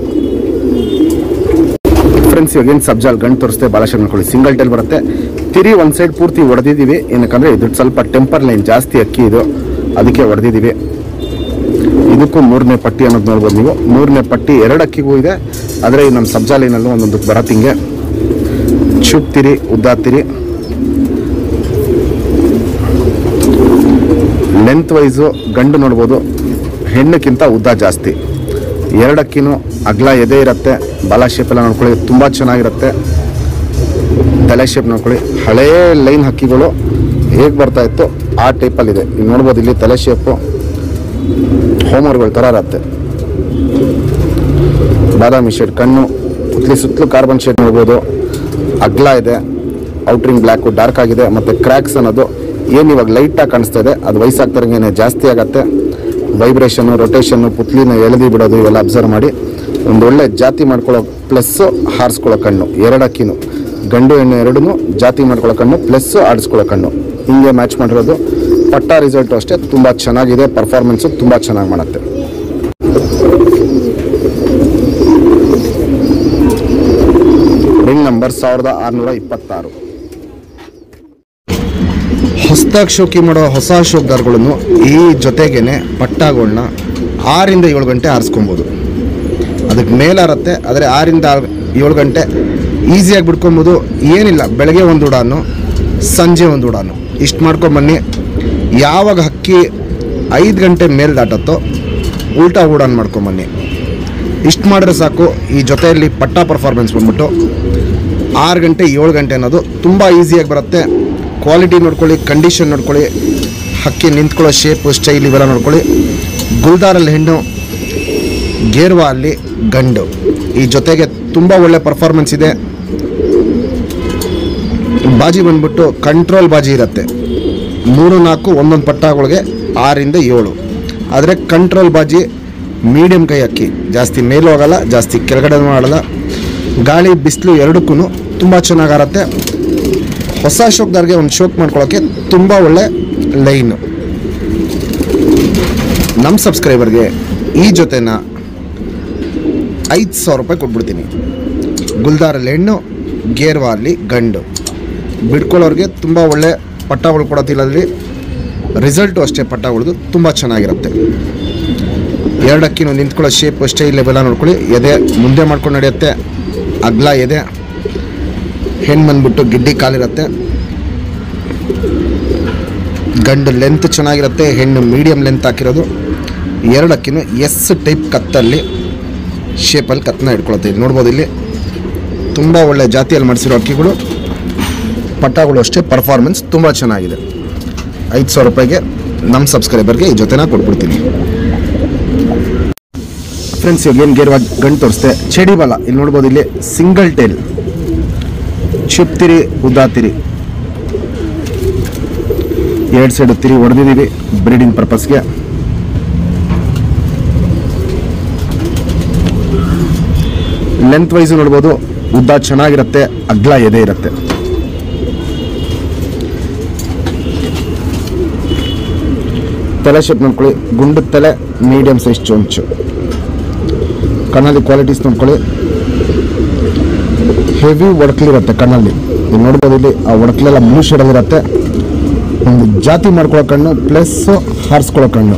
[SPEAKER 1] ಫ್ರೆಂಡ್ಸ್ ಇವಾಗ ಏನು ಸಬ್ಜಾಲ್ ಗಂಡು ತೋರಿಸ್ತೆ ಭಾಳ ಚೆನ್ನಾಗಿ ನೋಡ್ಕೊಳ್ಳಿ ಸಿಂಗಲ್ ಟೈಲ್ ಬರುತ್ತೆ ತಿರಿ ಒಂದು ಸೈಡ್ ಪೂರ್ತಿ ಹೊಡೆದಿದ್ದೀವಿ ಏನಕ್ಕಂದ್ರೆ ಇದು ಸ್ವಲ್ಪ ಟೆಂಪರ್ ಲೈನ್ ಜಾಸ್ತಿ ಅಕ್ಕಿ ಇದು ಅದಕ್ಕೆ ಹೊಡೆದಿದ್ದೀವಿ ಇದಕ್ಕೂ ಮೂರನೇ ಪಟ್ಟಿ ಅನ್ನೋದು ನೋಡ್ಬೋದು ನೀವು ಮೂರನೇ ಪಟ್ಟಿ ಎರಡು ಅಕ್ಕಿಗೂ ಇದೆ ಆದರೆ ನಮ್ಮ ಸಬ್ಜಾ ಲೈನಲ್ಲೂ ಒಂದೊಂದಕ್ಕೆ ಬರತ್ತೆ ಹಿಂಗೆ ಚುಪ್ ತಿರಿ ಉದ್ದ ತಿರಿ ಲೆಂತ್ ವೈಸು ಗಂಡು ನೋಡ್ಬೋದು ಹೆಣ್ಣಕ್ಕಿಂತ ಉದ್ದ ಜಾಸ್ತಿ ಎರಡಕ್ಕಿನೂ ಅಗ್ಲ ಎದೆ ಇರುತ್ತೆ ಬಾಲ ಶೇಪ್ ಎಲ್ಲ ನೋಡ್ಕೊಳ್ಳಿ ತುಂಬ ಚೆನ್ನಾಗಿರುತ್ತೆ ತಲೆ ಶೇಪ್ ನೋಡ್ಕೊಳ್ಳಿ ಹಳೇ ಲೈನ್ ಹಕ್ಕಿಗಳು ಹೇಗೆ ಬರ್ತಾ ಇತ್ತು ಆ ಟೈಪಲ್ಲಿದೆ ಈಗ ನೋಡ್ಬೋದು ಇಲ್ಲಿ ತಲೆ ಶೇಪು ಹೋಮರ್ಗಳ ಥರ ಇರುತ್ತೆ ಬಾದಾಮಿ ಶೇಡ್ ಕಣ್ಣು ಸುತ್ತಲಿ ಸುತ್ತಲೂ ಕಾರ್ಬನ್ ಶೇಡ್ ನೋಡ್ಬೋದು ಅಗ್ಲ ಇದೆ ಔಟ್ರಿಂಗ್ ಬ್ಲ್ಯಾಕು ಡಾರ್ಕ್ ಆಗಿದೆ ಮತ್ತು ಕ್ರ್ಯಾಕ್ಸ್ ಅನ್ನೋದು ಏನು ಇವಾಗ ಲೈಟಾಗಿ ಕಾಣಿಸ್ತಾ ಇದೆ ಅದು ವಯಸ್ಸಾಗ್ತಾರಂಗೆ ಜಾಸ್ತಿ ಆಗುತ್ತೆ ವೈಬ್ರೇಷನ್ನು ರೊಟೇಷನ್ನು ಪುತ್ಲಿನ ಎಳೆದಿ ಬಿಡೋದು ಇವೆಲ್ಲ ಅಬ್ಸರ್ವ್ ಮಾಡಿ ಒಂದು ಒಳ್ಳೆ ಜಾತಿ ಮಾಡ್ಕೊಳ್ಳೋ ಪ್ಲಸ್ಸು ಹಾರಿಸ್ಕೊಳ್ಳೋ ಕಣ್ಣು ಎರಡಕ್ಕಿನೂ ಗಂಡು ಹೆಣ್ಣು ಎರಡೂ ಜಾತಿ ಮಾಡ್ಕೊಳ್ಳೋ ಕಣ್ಣು ಪ್ಲಸ್ಸು ಆಡಿಸ್ಕೊಳ್ಳೋ ಕಣ್ಣು ಹಿಂಗೆ ಮ್ಯಾಚ್ ಮಾಡಿರೋದು ಪಟ್ಟ ರಿಸಲ್ಟು ಅಷ್ಟೇ ತುಂಬ ಚೆನ್ನಾಗಿದೆ ಪರ್ಫಾರ್ಮೆನ್ಸು ತುಂಬ ಚೆನ್ನಾಗಿ ಮಾಡುತ್ತೆ ರಿಂಗ್ ನಂಬರ್ ಸಾವಿರದ ಆರುನೂರ ಇಪ್ಪತ್ತಾರು ಹೊಸದಾಗಿ ಶೋಕಿ ಮಾಡೋ ಹೊಸ ಶೋಕ್ದಾರ್ಗಳನ್ನು ಈ ಜೊತೆಗೇನೆ ಪಟ್ಟಾಗಳನ್ನ ಆರಿಂದ ಏಳು ಗಂಟೆ ಆರಿಸ್ಕೊಬೋದು ಅದಕ್ಕೆ ಮೇಲಾರತ್ತೆ ಆದರೆ ಆರಿಂದ ಏಳು ಗಂಟೆ ಈಸಿಯಾಗಿ ಬಿಡ್ಕೊಬೋದು ಏನಿಲ್ಲ ಬೆಳಗ್ಗೆ ಒಂದು ಉಡಾನು ಸಂಜೆ ಒಂದು ಉಡಾನು ಇಷ್ಟು ಮಾಡ್ಕೊಂಬನ್ನಿ ಯಾವಾಗ ಹಕ್ಕಿ ಐದು ಗಂಟೆ ಮೇಲೆ ದಾಟತ್ತೋ ಉಲ್ಟಾ ಊಡಾನ್ ಮಾಡ್ಕೊಂಬನ್ನಿ ಇಷ್ಟು ಮಾಡಿದ್ರೆ ಸಾಕು ಈ ಜೊತೆಯಲ್ಲಿ ಪಟ್ಟ ಪರ್ಫಾರ್ಮೆನ್ಸ್ ಬಂದ್ಬಿಟ್ಟು ಆರು ಗಂಟೆ ಏಳು ಗಂಟೆ ಅನ್ನೋದು ತುಂಬ ಈಸಿಯಾಗಿ ಬರುತ್ತೆ ಕ್ವಾಲಿಟಿ ನೋಡ್ಕೊಳ್ಳಿ ಕಂಡೀಷನ್ ನೋಡ್ಕೊಳ್ಳಿ ಹಕ್ಕಿ ನಿಂತ್ಕೊಳ್ಳೋ ಶೇಪು ಸ್ಟೈಲ್ ಇವೆಲ್ಲ ನೋಡ್ಕೊಳ್ಳಿ ಗುಲ್ದಾರಲ್ಲಿ ಹೆಣ್ಣು ಗೇರ್ವಾ ಅಲ್ಲಿ ಗಂಡು ಈ ಜೊತೆಗೆ ತುಂಬ ಒಳ್ಳೆ ಪರ್ಫಾರ್ಮೆನ್ಸ್ ಇದೆ ಬಾಜಿ ಬಂದ್ಬಿಟ್ಟು ಕಂಟ್ರೋಲ್ ಬಾಜಿ ಇರುತ್ತೆ ಮೂರು ನಾಲ್ಕು ಒಂದೊಂದು ಪಟ್ಟಗಳಿಗೆ ಆರಿಂದ ಏಳು ಆದರೆ ಕಂಟ್ರೋಲ್ ಬಾಜಿ ಮೀಡಿಯಮ್ ಕೈ ಅಕ್ಕಿ ಜಾಸ್ತಿ ಮೇಲೂ ಹೋಗಲ್ಲ ಜಾಸ್ತಿ ಕೆಳಗಡೆ ಮಾಡಲ್ಲ ಗಾಳಿ ಬಿಸಿಲು ಎರಡಕ್ಕೂ ತುಂಬ ಚೆನ್ನಾಗಾರತ್ತೆ ಹೊಸ ಶೋಕ್ದಾರ್ಗೆ ಒಂದು ಶೋಕ್ ಮಾಡ್ಕೊಳ್ಳೋಕ್ಕೆ ತುಂಬ ಒಳ್ಳೆ ಲೈನು ನಮ್ಮ ಸಬ್ಸ್ಕ್ರೈಬರ್ಗೆ ಈ ಜೊತೆನ ಐದು ಸಾವಿರ ರೂಪಾಯಿ ಕೊಟ್ಬಿಡ್ತೀನಿ ಗುಲ್ದಾರಲ್ಲಿ ಹೆಣ್ಣು ಗೇರ್ವಾ ಅಲ್ಲಿ ಗಂಡು ಬಿಡ್ಕೊಳ್ಳೋರಿಗೆ ತುಂಬ ಒಳ್ಳೆ ಪಟ್ಟಗಳು ಕೊಡೋದಿಲ್ಲದಲ್ಲಿ ರಿಸಲ್ಟು ಅಷ್ಟೇ ಪಟ್ಟಗಳದು ತುಂಬ ಚೆನ್ನಾಗಿರುತ್ತೆ ಎರಡಕ್ಕಿನೂ ನಿಂತ್ಕೊಳ್ಳೋ ಶೇಪ್ ಸ್ಟೈಲ್ ಇವೆಲ್ಲ ನೋಡ್ಕೊಳ್ಳಿ ಎದೆ ಮುಂದೆ ಮಾಡ್ಕೊಂಡು ನಡೆಯುತ್ತೆ ಅಗ್ಲ ಎದೆ ಹೆಣ್ಣು ಬಂದ್ಬಿಟ್ಟು ಗಿಡ್ಡಿ ಕಾಲಿರುತ್ತೆ ಗಂಡು ಲೆಂತ್ ಚೆನ್ನಾಗಿರುತ್ತೆ ಹೆಣ್ಣು ಮೀಡಿಯಮ್ ಲೆಂತ್ ಹಾಕಿರೋದು ಎರಡಕ್ಕಿನೂ ಎಸ್ ಟೈಪ್ ಕತ್ತಲ್ಲಿ ಶೇಪಲ್ಲಿ ಕತ್ತನ್ನ ಇಟ್ಕೊಳುತ್ತೆ ಇಲ್ಲಿ ನೋಡ್ಬೋದು ಇಲ್ಲಿ ತುಂಬ ಒಳ್ಳೆ ಜಾತಿಯಲ್ಲಿ ಮಾಡಿಸಿರೋ ಅಕ್ಕಿಗಳು ಪಟ್ಟಗಳು ಅಷ್ಟೇ ಪರ್ಫಾರ್ಮೆನ್ಸ್ ತುಂಬ ಚೆನ್ನಾಗಿದೆ ಐದು ಸಾವಿರ ರೂಪಾಯಿಗೆ ನಮ್ಮ ಸಬ್ಸ್ಕ್ರೈಬರ್ಗೆ ಈ ಜೊತೆನ ಕೊಟ್ಬಿಡ್ತೀನಿ ಫ್ರೆಂಡ್ಸ್ ಇವಾಗ ಏನು ಗೇರ್ವಾಗಿ ಗಂಟು ತೋರಿಸ್ತೆ ಚಡಿ ಬಲ ಇಲ್ಲಿ ನೋಡ್ಬೋದು ಇಲ್ಲಿ ಸಿಂಗಲ್ ಟೇಲ್ ಚುಪ್ತಿರಿ ಉದ್ದಾತಿರಿ ಎರಡು ಸೈಡ್ ತಿರಿ ಹೊಡೆದಿದ್ದೀವಿ ಬ್ರೀಡಿಂಗ್ ಪರ್ಪಸ್ಗೆ ಲೆಂತ್ ವೈಸ್ ನೋಡ್ಬೋದು ಉದ್ದ ಚೆನ್ನಾಗಿರುತ್ತೆ ಅಗ್ಲ ಎದೆ ಇರುತ್ತೆ ತಲೆ ಶೇಪ್ ನೋಡ್ಕೊಳ್ಳಿ ಗುಂಡು ತಲೆ ಮೀಡಿಯಂ ಸೈಜ್ ಚೊಂಚು ಕಣ್ಣಲ್ಲಿ ಕ್ವಾಲಿಟೀಸ್ ನೋಡ್ಕೊಳ್ಳಿ ಹೆವಿ ಒಡಕ್ಲಿರುತ್ತೆ ಕಣ್ಣಲ್ಲಿ ನೀವು ನೋಡ್ಬೋದು ಇಲ್ಲಿ ಆ ಒಡಕ್ಲೆಲ್ಲ ಬ್ಲೂ ಶೇಡಲ್ಲಿರುತ್ತೆ ಒಂದು ಜಾತಿ ಮಾಡ್ಕೊಳ್ಳೋ ಕಣ್ಣು ಪ್ಲಸ್ ಹಾರಿಸ್ಕೊಳ್ಳೋ ಕಣ್ಣು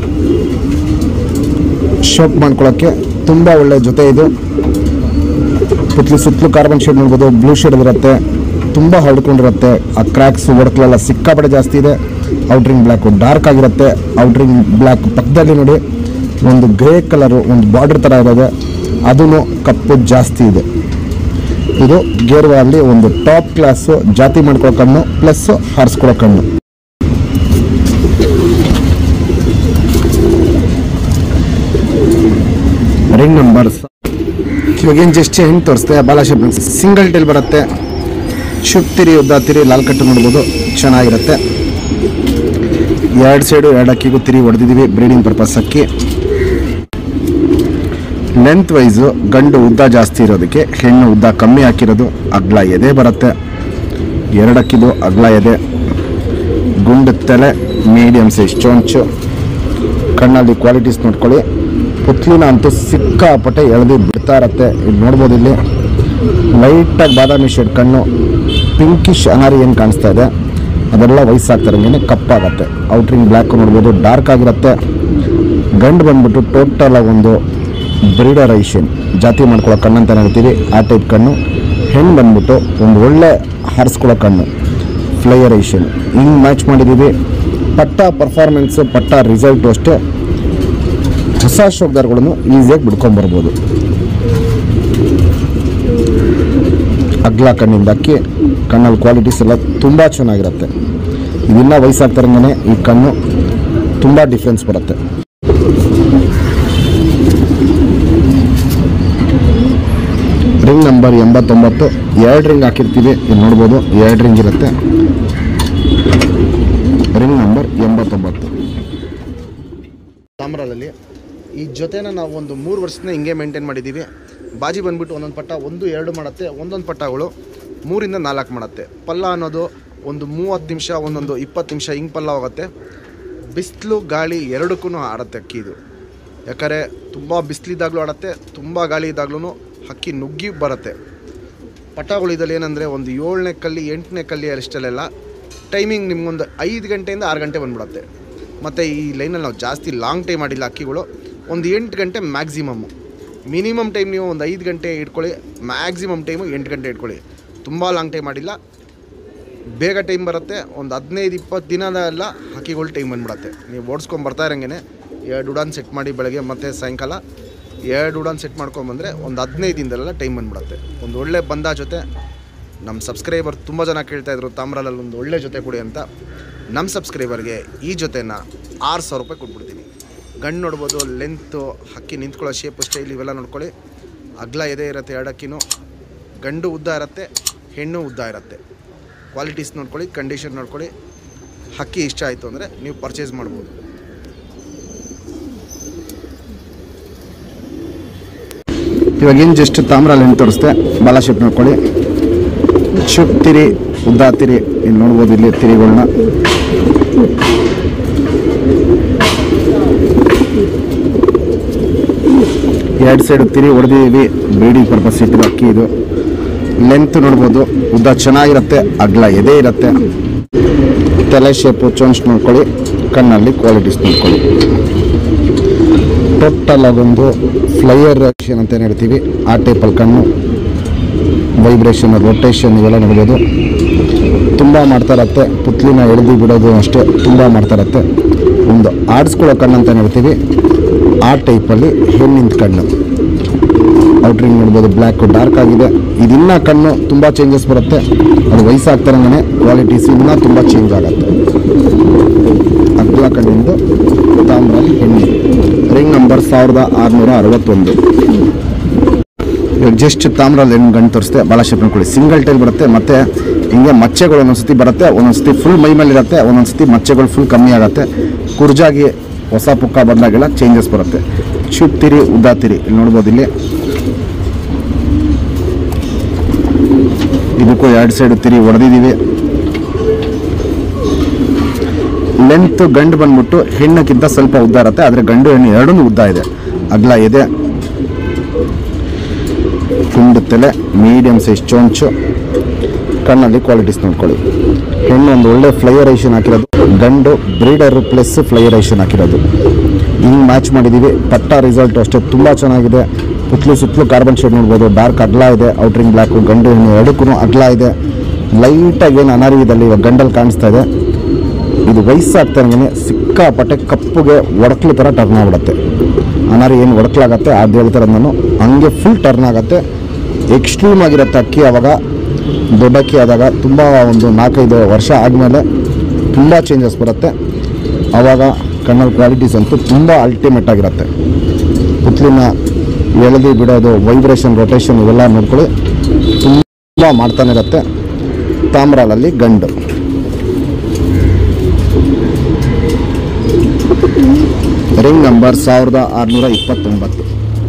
[SPEAKER 1] ಶೋಪ್ ಮಾಡ್ಕೊಳ್ಳೋಕ್ಕೆ ತುಂಬ ಒಳ್ಳೆ ಜೊತೆ ಇದು ಪುತ್ಲಿ ಸುತ್ತಲೂ ಕಾರ್ಬನ್ ಶೇಡ್ ನೋಡ್ಬೋದು ಬ್ಲೂ ಶೇಡ್ ಇರುತ್ತೆ ತುಂಬ ಹರಡ್ಕೊಂಡಿರುತ್ತೆ ಆ ಕ್ರ್ಯಾಕ್ಸ್ ಒಡಕ್ಲೆಲ್ಲ ಸಿಕ್ಕಾಪಟ್ಟೆ ಜಾಸ್ತಿ ಇದೆ ಔಟ್ರಿಂಗ್ ಬ್ಲ್ಯಾಕು ಡಾರ್ಕ್ ಆಗಿರುತ್ತೆ ಔಟ್ರಿಂಗ್ ಬ್ಲ್ಯಾಕ್ ಪಕ್ಕದಲ್ಲಿ ನೋಡಿ ಒಂದು ಗ್ರೇ ಕಲರು ಒಂದು ಬಾರ್ಡರ್ ಥರ ಇರೋದೆ ಅದೂ ಕಪ್ಪು ಜಾಸ್ತಿ ಇದೆ ಇದು ಗೇರ್ವಾಲ್ಲಿ ಒಂದು ಟಾಪ್ ಕ್ಲಾಸು ಜಾತಿ ಮಾಡ್ಕೊಳ್ಳೋ ಕಣ್ಣು ಪ್ಲಸ್ ಹಾರಿಸ್ಕೊಳ್ಳೋ ಕಣ್ಣು ರಿಂಗ್ ನಂಬರ್ಸ್ ಇವಾಗ ಏನು ಜಸ್ಟ್ ಹೆಂಗೆ ತೋರಿಸ್ತೆ ಬಾಲಾಶೇಪ್ ಸಿಂಗಲ್ ಟೇಲ್ ಬರುತ್ತೆ ಶುಪ್ತಿರಿ ಉದ್ದಾತಿರಿ ಲಾಲ್ ಕಟ್ಟು ನೋಡ್ಬೋದು ಚೆನ್ನಾಗಿರುತ್ತೆ ಎರಡು ಸೈಡು ಎರಡು ಅಕ್ಕಿಗೂ ತಿರಿ ಹೊಡೆದಿದ್ದೀವಿ ಬ್ರೀಡಿಂಗ್ ಪರ್ಪಸ್ ಅಕ್ಕಿ ಲೆಂತ್ ವೈಸು ಗಂಡು ಉದ್ದ ಜಾಸ್ತಿ ಇರೋದಕ್ಕೆ ಹೆಣ್ಣು ಉದ್ದ ಕಮ್ಮಿ ಹಾಕಿರೋದು ಅಗ್ಲ ಎದೆ ಬರುತ್ತೆ ಎರಡಕ್ಕಿದು ಅಗ್ಲ ಎದೆ ಗುಂಡು ತಲೆ ಮೀಡಿಯಮ್ ಸೈಜ್ ಚೊಂಚು ಕಣ್ಣಲ್ಲಿ ಕ್ವಾಲಿಟೀಸ್ ನೋಡ್ಕೊಳ್ಳಿ ಪುತ್ಲಿನ ಅಂತೂ ಸಿಕ್ಕಾಪಟ್ಟೆ ಎಳೆದು ಬಿಡ್ತಾ ಇರತ್ತೆ ಇಲ್ಲಿ ನೋಡ್ಬೋದು ಇಲ್ಲಿ ಲೈಟಾಗಿ ಬಾದಾಮಿ ಶೇಡ್ ಕಣ್ಣು ಪಿಂಕಿಶ್ ಅನಾರಿ ಏನು ಕಾಣಿಸ್ತಾ ಇದೆ ಅದೆಲ್ಲ ವಯಸ್ಸಾಗ್ತಾರಂಗೆ ಕಪ್ಪಾಗತ್ತೆ ಔಟ್ರಿಂಗ್ ಬ್ಲ್ಯಾಕ್ ನೋಡ್ಬೋದು ಡಾರ್ಕ್ ಆಗಿರುತ್ತೆ ಗಂಡು ಬಂದ್ಬಿಟ್ಟು ಟೋಟಲ್ ಒಂದು ಬ್ರೀಡರ್ ಐಷನ್ ಜಾತಿ ಮಾಡ್ಕೊಳ್ಳೋ ಕಣ್ಣು ಅಂತ ಹೇಳ್ತೀವಿ ಆ ಟೈಪ್ ಕಣ್ಣು ಹೆಣ್ಣು ಬಂದ್ಬಿಟ್ಟು ಒಂದು ಒಳ್ಳೆ ಹಾರಿಸ್ಕೊಳ್ಳೋ ಕಣ್ಣು ಫ್ಲೈಯರ್ ಐಷನ್ ಹಿಂಗೆ ಮ್ಯಾಚ್ ಮಾಡಿದ್ದೀವಿ ಪಟ್ಟ ಪರ್ಫಾರ್ಮೆನ್ಸು ಪಟ್ಟ ರಿಸಲ್ಟು ಅಷ್ಟೇ ಹೊಸ ಶೋಕ್ದಾರ್ಗಳನ್ನು ಈಸಿಯಾಗಿ ಬಿಡ್ಕೊಂಬರ್ಬೋದು ಅಗ್ಲ ಕಣ್ಣಿಂದ ಅಕ್ಕಿ ಕಣ್ಣಲ್ಲಿ ಕ್ವಾಲಿಟೀಸ್ ಎಲ್ಲ ತುಂಬ ಚೆನ್ನಾಗಿರುತ್ತೆ ಇದನ್ನ ವಯಸ್ಸಾಗ್ತಾರಂಗೆ ಈ ಕಣ್ಣು ತುಂಬ ಡಿಫ್ರೆನ್ಸ್ ಬರುತ್ತೆ ರಿಂಗ್ ನಂಬರ್ ಎಂಬತ್ತೊಂಬತ್ತು ಎರಡು ರಿಂಗ್ ಹಾಕಿರ್ತೀವಿ ಇಲ್ಲಿ ನೋಡ್ಬೋದು ಎರಡು ರಿಂಗ್ ಇರುತ್ತೆ ರಿಂಗ್ ನಂಬರ್ ಎಂಬತ್ತೊಂಬತ್ತು ತಾಮ್ರಲ್ಲಿ ಈ ಜೊತೆನ ನಾವು ಒಂದು ಮೂರು ವರ್ಷದಿಂದ ಹಿಂಗೆ ಮೇಂಟೈನ್ ಮಾಡಿದ್ದೀವಿ ಬಾಜಿ ಬಂದ್ಬಿಟ್ಟು ಒಂದೊಂದು ಪಟ್ಟ ಒಂದು ಎರಡು ಮಾಡುತ್ತೆ ಒಂದೊಂದು ಪಟ್ಟಗಳು ಮೂರಿಂದ ನಾಲ್ಕು ಮಾಡುತ್ತೆ ಪಲ್ಲ ಅನ್ನೋದು ಒಂದು ಮೂವತ್ತು ನಿಮಿಷ ಒಂದೊಂದು ಇಪ್ಪತ್ತು ನಿಮಿಷ ಹಿಂಗೆ ಪಲ್ಲ ಹೋಗುತ್ತೆ ಬಿಸಿಲು ಗಾಳಿ ಎರಡಕ್ಕೂ ಆಡುತ್ತೆ ಅಕ್ಕಿ ಇದು ಯಾಕಂದರೆ ತುಂಬ ಬಿಸಿಲಿದ್ದಾಗಲೂ ಆಡುತ್ತೆ ತುಂಬ ಗಾಳಿ ಇದ್ದಾಗ್ಲೂ ಹಕ್ಕಿ ನುಗ್ಗಿ ಬರುತ್ತೆ ಪಟ್ಟಗಳು ಇದ್ರಲ್ಲಿ ಏನಂದರೆ ಒಂದು ಏಳನೇ ಕಲ್ಲಿ ಎಂಟನೇ ಕಲ್ಲಿ ಅಷ್ಟಲ್ಲೆಲ್ಲ ಟೈಮಿಂಗ್ ನಿಮ್ಗೊಂದು ಐದು ಗಂಟೆಯಿಂದ ಆರು ಗಂಟೆ ಬಂದ್ಬಿಡುತ್ತೆ ಮತ್ತು ಈ ಲೈನಲ್ಲಿ ನಾವು ಜಾಸ್ತಿ ಲಾಂಗ್ ಟೈಮ್ ಮಾಡಿಲ್ಲ ಅಕ್ಕಿಗಳು ಒಂದು ಎಂಟು ಗಂಟೆ ಮ್ಯಾಕ್ಸಿಮಮ್ಮು ಮಿನಿಮಮ್ ಟೈಮ್ ನೀವು ಒಂದು ಐದು ಗಂಟೆ ಇಟ್ಕೊಳ್ಳಿ ಮ್ಯಾಕ್ಸಿಮಮ್ ಟೈಮು ಎಂಟು ಗಂಟೆ ಇಟ್ಕೊಳ್ಳಿ ತುಂಬ ಲಾಂಗ್ ಟೈಮ್ ಮಾಡಿಲ್ಲ ಬೇಗ ಟೈಮ್ ಬರುತ್ತೆ ಒಂದು ಹದಿನೈದು ಇಪ್ಪತ್ತು ದಿನದೆಲ್ಲ ಹಕ್ಕಿಗಳು ಟೈಮ್ ಬಂದ್ಬಿಡತ್ತೆ ನೀವು ಓಡಿಸ್ಕೊಂಡು ಬರ್ತಾ ಇರೋಂಗೆ ಎರಡು ಉಡಾನ್ ಸೆಟ್ ಮಾಡಿ ಬೆಳಗ್ಗೆ ಮತ್ತು ಸಾಯಂಕಾಲ ಎರಡು ಉಡಾನ್ ಸೆಟ್ ಮಾಡ್ಕೊಂಬಂದರೆ ಒಂದು ಹದಿನೈದು ದಿನದಲ್ಲೆಲ್ಲ ಟೈಮ್ ಬಂದ್ಬಿಡತ್ತೆ ಒಂದು ಒಳ್ಳೆ ಬಂದ ಜೊತೆ ನಮ್ಮ ಸಬ್ಸ್ಕ್ರೈಬರ್ ತುಂಬ ಜನ ಕೇಳ್ತಾಯಿದ್ರು ತಾಮ್ರಲ್ಲಿ ಒಂದು ಒಳ್ಳೆ ಜೊತೆ ಕೊಡಿ ಅಂತ ನಮ್ಮ ಸಬ್ಸ್ಕ್ರೈಬರ್ಗೆ ಈ ಜೊತೆನ ಆರು ಸಾವಿರ ರೂಪಾಯಿ ಕೊಟ್ಬಿಡ್ತೀನಿ ಗಂಡು ನೋಡ್ಬೋದು ಲೆಂತು ಹಕ್ಕಿ ನಿಂತ್ಕೊಳ್ಳೋ ಶೇಪು ಸ್ಟೈಲ್ ಇವೆಲ್ಲ ನೋಡ್ಕೊಳ್ಳಿ ಅಗ್ಲ ಎದೆ ಇರುತ್ತೆ ಎರಡು ಹಕ್ಕಿನೂ ಗಂಡು ಉದ್ದ ಇರುತ್ತೆ ಹೆಣ್ಣು ಉದ್ದ ಇರುತ್ತೆ ಕ್ವಾಲಿಟೀಸ್ ನೋಡ್ಕೊಳ್ಳಿ ಕಂಡೀಷನ್ ನೋಡ್ಕೊಳ್ಳಿ ಹಕ್ಕಿ ಇಷ್ಟ ಆಯಿತು ಅಂದರೆ ನೀವು ಪರ್ಚೇಸ್ ಮಾಡ್ಬೋದು
[SPEAKER 2] ಇವಾಗ ಏನು ಜಸ್ಟ್ ತಾಮ್ರಲ್ಲಿ ಹೆಣ್ಣು ತೋರಿಸ್ದೆ ಬಾಲ ಶೇಪ್ ನೋಡ್ಕೊಳ್ಳಿ ಶುಪ್ ತಿರಿ ಉದ್ದ ತಿರಿ ಇಲ್ಲಿ ನೋಡ್ಬೋದು ಇಲ್ಲಿ ತಿರಿಗಳನ್ನ ಎರಡು ಸೈಡ್ ತಿರಿ ಹೊಡೆದಿದ್ದೀವಿ ಬ್ರೀಡಿಂಗ್ ಪರ್ಪಸ್ ಇಟ್ಟಿರೋ ಅಕ್ಕಿ ಇದು ಲೆಂತ್ ನೋಡ್ಬೋದು ಉದ್ದ ಚೆನ್ನಾಗಿರುತ್ತೆ ಅಗ್ಲ ಎದೆ ಇರುತ್ತೆ ತಲೆ ಶೇಪು ಚೋನ್ಸ್ ನೋಡ್ಕೊಳ್ಳಿ ಕಣ್ಣಲ್ಲಿ ಕ್ವಾಲಿಟೀಸ್ ನೋಡ್ಕೊಳ್ಳಿ ಟೋಟಲ್ ಆಗೊಂದು ಫ್ಲೈಯರ್ ಆಕ್ಷನ್ ಅಂತ ಏನು ಹೇಳ್ತೀವಿ ಆ ಟೈಪಲ್ಲಿ ಕಣ್ಣು ವೈಬ್ರೇಷನ್ ರೊಟೇಷನ್ ಇವೆಲ್ಲ ನೋಡ್ಬೋದು ತುಂಬ ಮಾಡ್ತಾ ಇರತ್ತೆ ಪುತ್ಲಿನ ಎಳೆದು ಬಿಡೋದು ಅಷ್ಟೇ ತುಂಬ ಮಾಡ್ತಾ ಇರತ್ತೆ ಒಂದು ಆಡಿಸ್ಕೊಳ್ಳೋ ಕಣ್ಣು ಅಂತ ಏನ್ ಹೇಳ್ತೀವಿ ಆ ಟೈಪಲ್ಲಿ ಹೆಣ್ಣಿಂದ ಕಣ್ಣು ಔಟ್ರಿಂಗ್ ನೋಡ್ಬೋದು ಬ್ಲ್ಯಾಕ್ ಡಾರ್ಕ್ ಆಗಿದೆ ಇದಿನ್ನ ಕಣ್ಣು ತುಂಬ ಚೇಂಜಸ್ ಬರುತ್ತೆ ಅದು ವಯಸ್ಸಾಗ್ತಾರಂಗೆ ಕ್ವಾಲಿಟೀಸ್ ಇನ್ನೂ ತುಂಬ ಚೇಂಜ್ ಆಗುತ್ತೆ ಅಗ್ಲ ಕಣ್ಣಿಂದು ತಾಮ್ರಲ್ಲಿ ಹೆಣ್ಣು ರಿಂಗ್ ನಂಬರ್ ಸಾವಿರದ ಆರುನೂರ ಅರವತ್ತೊಂದು ಇವಾಗ ಜಸ್ಟ್ ತಾಮ್ರಲ್ಲಿ ಹೆಣ್ಣು ಗಂಟು ತೋರಿಸ್ತೆ ಭಾಳ ಶೇಪ್ ನೋಡ್ಕೊಳ್ಳಿ ಸಿಂಗಲ್ ಟೈಲ್ ಬರುತ್ತೆ ಮತ್ತು ಹಿಂಗೆ ಮಚ್ಚೆಗಳು ಒಂದೊಂದ್ಸತಿ ಬರುತ್ತೆ ಒಂದೊಂದ್ಸತಿ ಫುಲ್ ಮೈ ಮೇಲೆ ಇರುತ್ತೆ ಒಂದೊಂದ್ಸತಿ ಮಚ್ಚೆಗಳು ಫುಲ್ ಕಮ್ಮಿ ಆಗುತ್ತೆ ಕುರ್ಜಾಗಿ ಹೊಸ ಪುಕ್ಕ ಬಂದಾಗೆಲ್ಲ ಚೇಂಜಸ್ ಬರುತ್ತೆ ಚುಪ್ ತಿರಿ ಉದ್ದ ತಿರಿ ಇಲ್ಲಿ ನೋಡ್ಬೋದು ಇಲ್ಲಿ ಇದಕ್ಕೂ ಎರಡು ಸೈಡ್ ತಿರಿ ಹೊಡೆದಿದ್ದೀವಿ ಲೆಂತ್ ಗಂಡು ಬಂದ್ಬಿಟ್ಟು ಹೆಣ್ಣಕ್ಕಿಂತ ಸ್ವಲ್ಪ ಉದ್ದ ಇರುತ್ತೆ ಆದರೆ ಗಂಡು ಹೆಣ್ಣು ಎರಡೂ ಉದ್ದ ಇದೆ ಅಗ್ಲ ಇದೆ ತುಂಡು ತಲೆ ಮೀಡಿಯಮ್ ಸೈಜ್ ಚೊಂಚು ಕಣ್ಣಲ್ಲಿ ಕ್ವಾಲಿಟೀಸ್ ನೋಡ್ಕೊಳ್ಳಿ ಹೆಣ್ಣು ಒಂದು ಒಳ್ಳೆ ಫ್ಲೈಯರೈಷನ್ ಹಾಕಿರೋದು ಗಂಡು ಬ್ರೀಡರ್ ಪ್ಲಸ್ ಫ್ಲೈಯರೈಷನ್ ಹಾಕಿರೋದು ಹಿಂಗೆ ಮ್ಯಾಚ್ ಮಾಡಿದ್ದೀವಿ ಪಟ್ಟ ರಿಸಲ್ಟ್ ಅಷ್ಟೇ ತುಂಬ ಚೆನ್ನಾಗಿದೆ ಪುತ್ಲು ಸುತ್ತಲೂ ಕಾರ್ಬನ್ ಶೇಡ್ ನೋಡ್ಬೋದು ಡಾರ್ಕ್ ಅಗ್ಲ ಇದೆ ಔಟ್ರಿಂಗ್ ಬ್ಲ್ಯಾಕು ಗಂಡು ಹೆಣ್ಣು ಎರಡಕ್ಕೂ ಅಗ್ಲ ಇದೆ ಲೈಟಾಗಿ ಏನು ಅನಾರಿದಲ್ಲಿ ಇವಾಗ ಗಂಡಲ್ಲಿ ಕಾಣಿಸ್ತಾ ಇದೆ ಇದು ವಯಸ್ಸಾಗ್ತಾನೆ ಸಿಕ್ಕಾಪಟ್ಟೆ ಕಪ್ಪುಗೆ ಒಡಕ್ಲು ಥರ ಟರ್ನ್ ಆಗ್ಬಿಡುತ್ತೆ ಅನಾರಿ ಏನು ಒಡಕ್ಲಾಗತ್ತೆ ಅದು ಹೇಳ್ತಾರೆ ನಾನು ಹಂಗೆ ಫುಲ್ ಟರ್ನ್ ಆಗುತ್ತೆ ಎಕ್ಸ್ಟ್ರೀಮ್ ಆಗಿರುತ್ತೆ ಅಕ್ಕಿ ಆವಾಗ ದೊಡ್ಡ ಅಕ್ಕಿ ಆದಾಗ ತುಂಬ ಒಂದು ನಾಲ್ಕೈದು ವರ್ಷ ಆದಮೇಲೆ ತುಂಬ ಚೇಂಜಸ್ ಬರುತ್ತೆ ಆವಾಗ ಕಣ್ಣಲ್ಲಿ ಕ್ವಾಲಿಟೀಸ್ ಅಂತೂ ತುಂಬ ಅಲ್ಟಿಮೇಟ್ ಆಗಿರುತ್ತೆ ಪುತ್ಲಿನ ಎಳೆದು ಬಿಡೋದು ವೈಬ್ರೇಷನ್ ರೊಟೇಷನ್ ಇವೆಲ್ಲ ನೋಡ್ಕೊಳ್ಳಿ ತುಂಬ ಮಾಡ್ತಾನೆ ಇರುತ್ತೆ ತಾಮ್ರಾಲಲ್ಲಿ ಗಂಡು ರಿಂಗ್ ನಂಬರ್ ಸಾವಿರದ ಆರುನೂರ ಇಪ್ಪತ್ತೊಂಬತ್ತು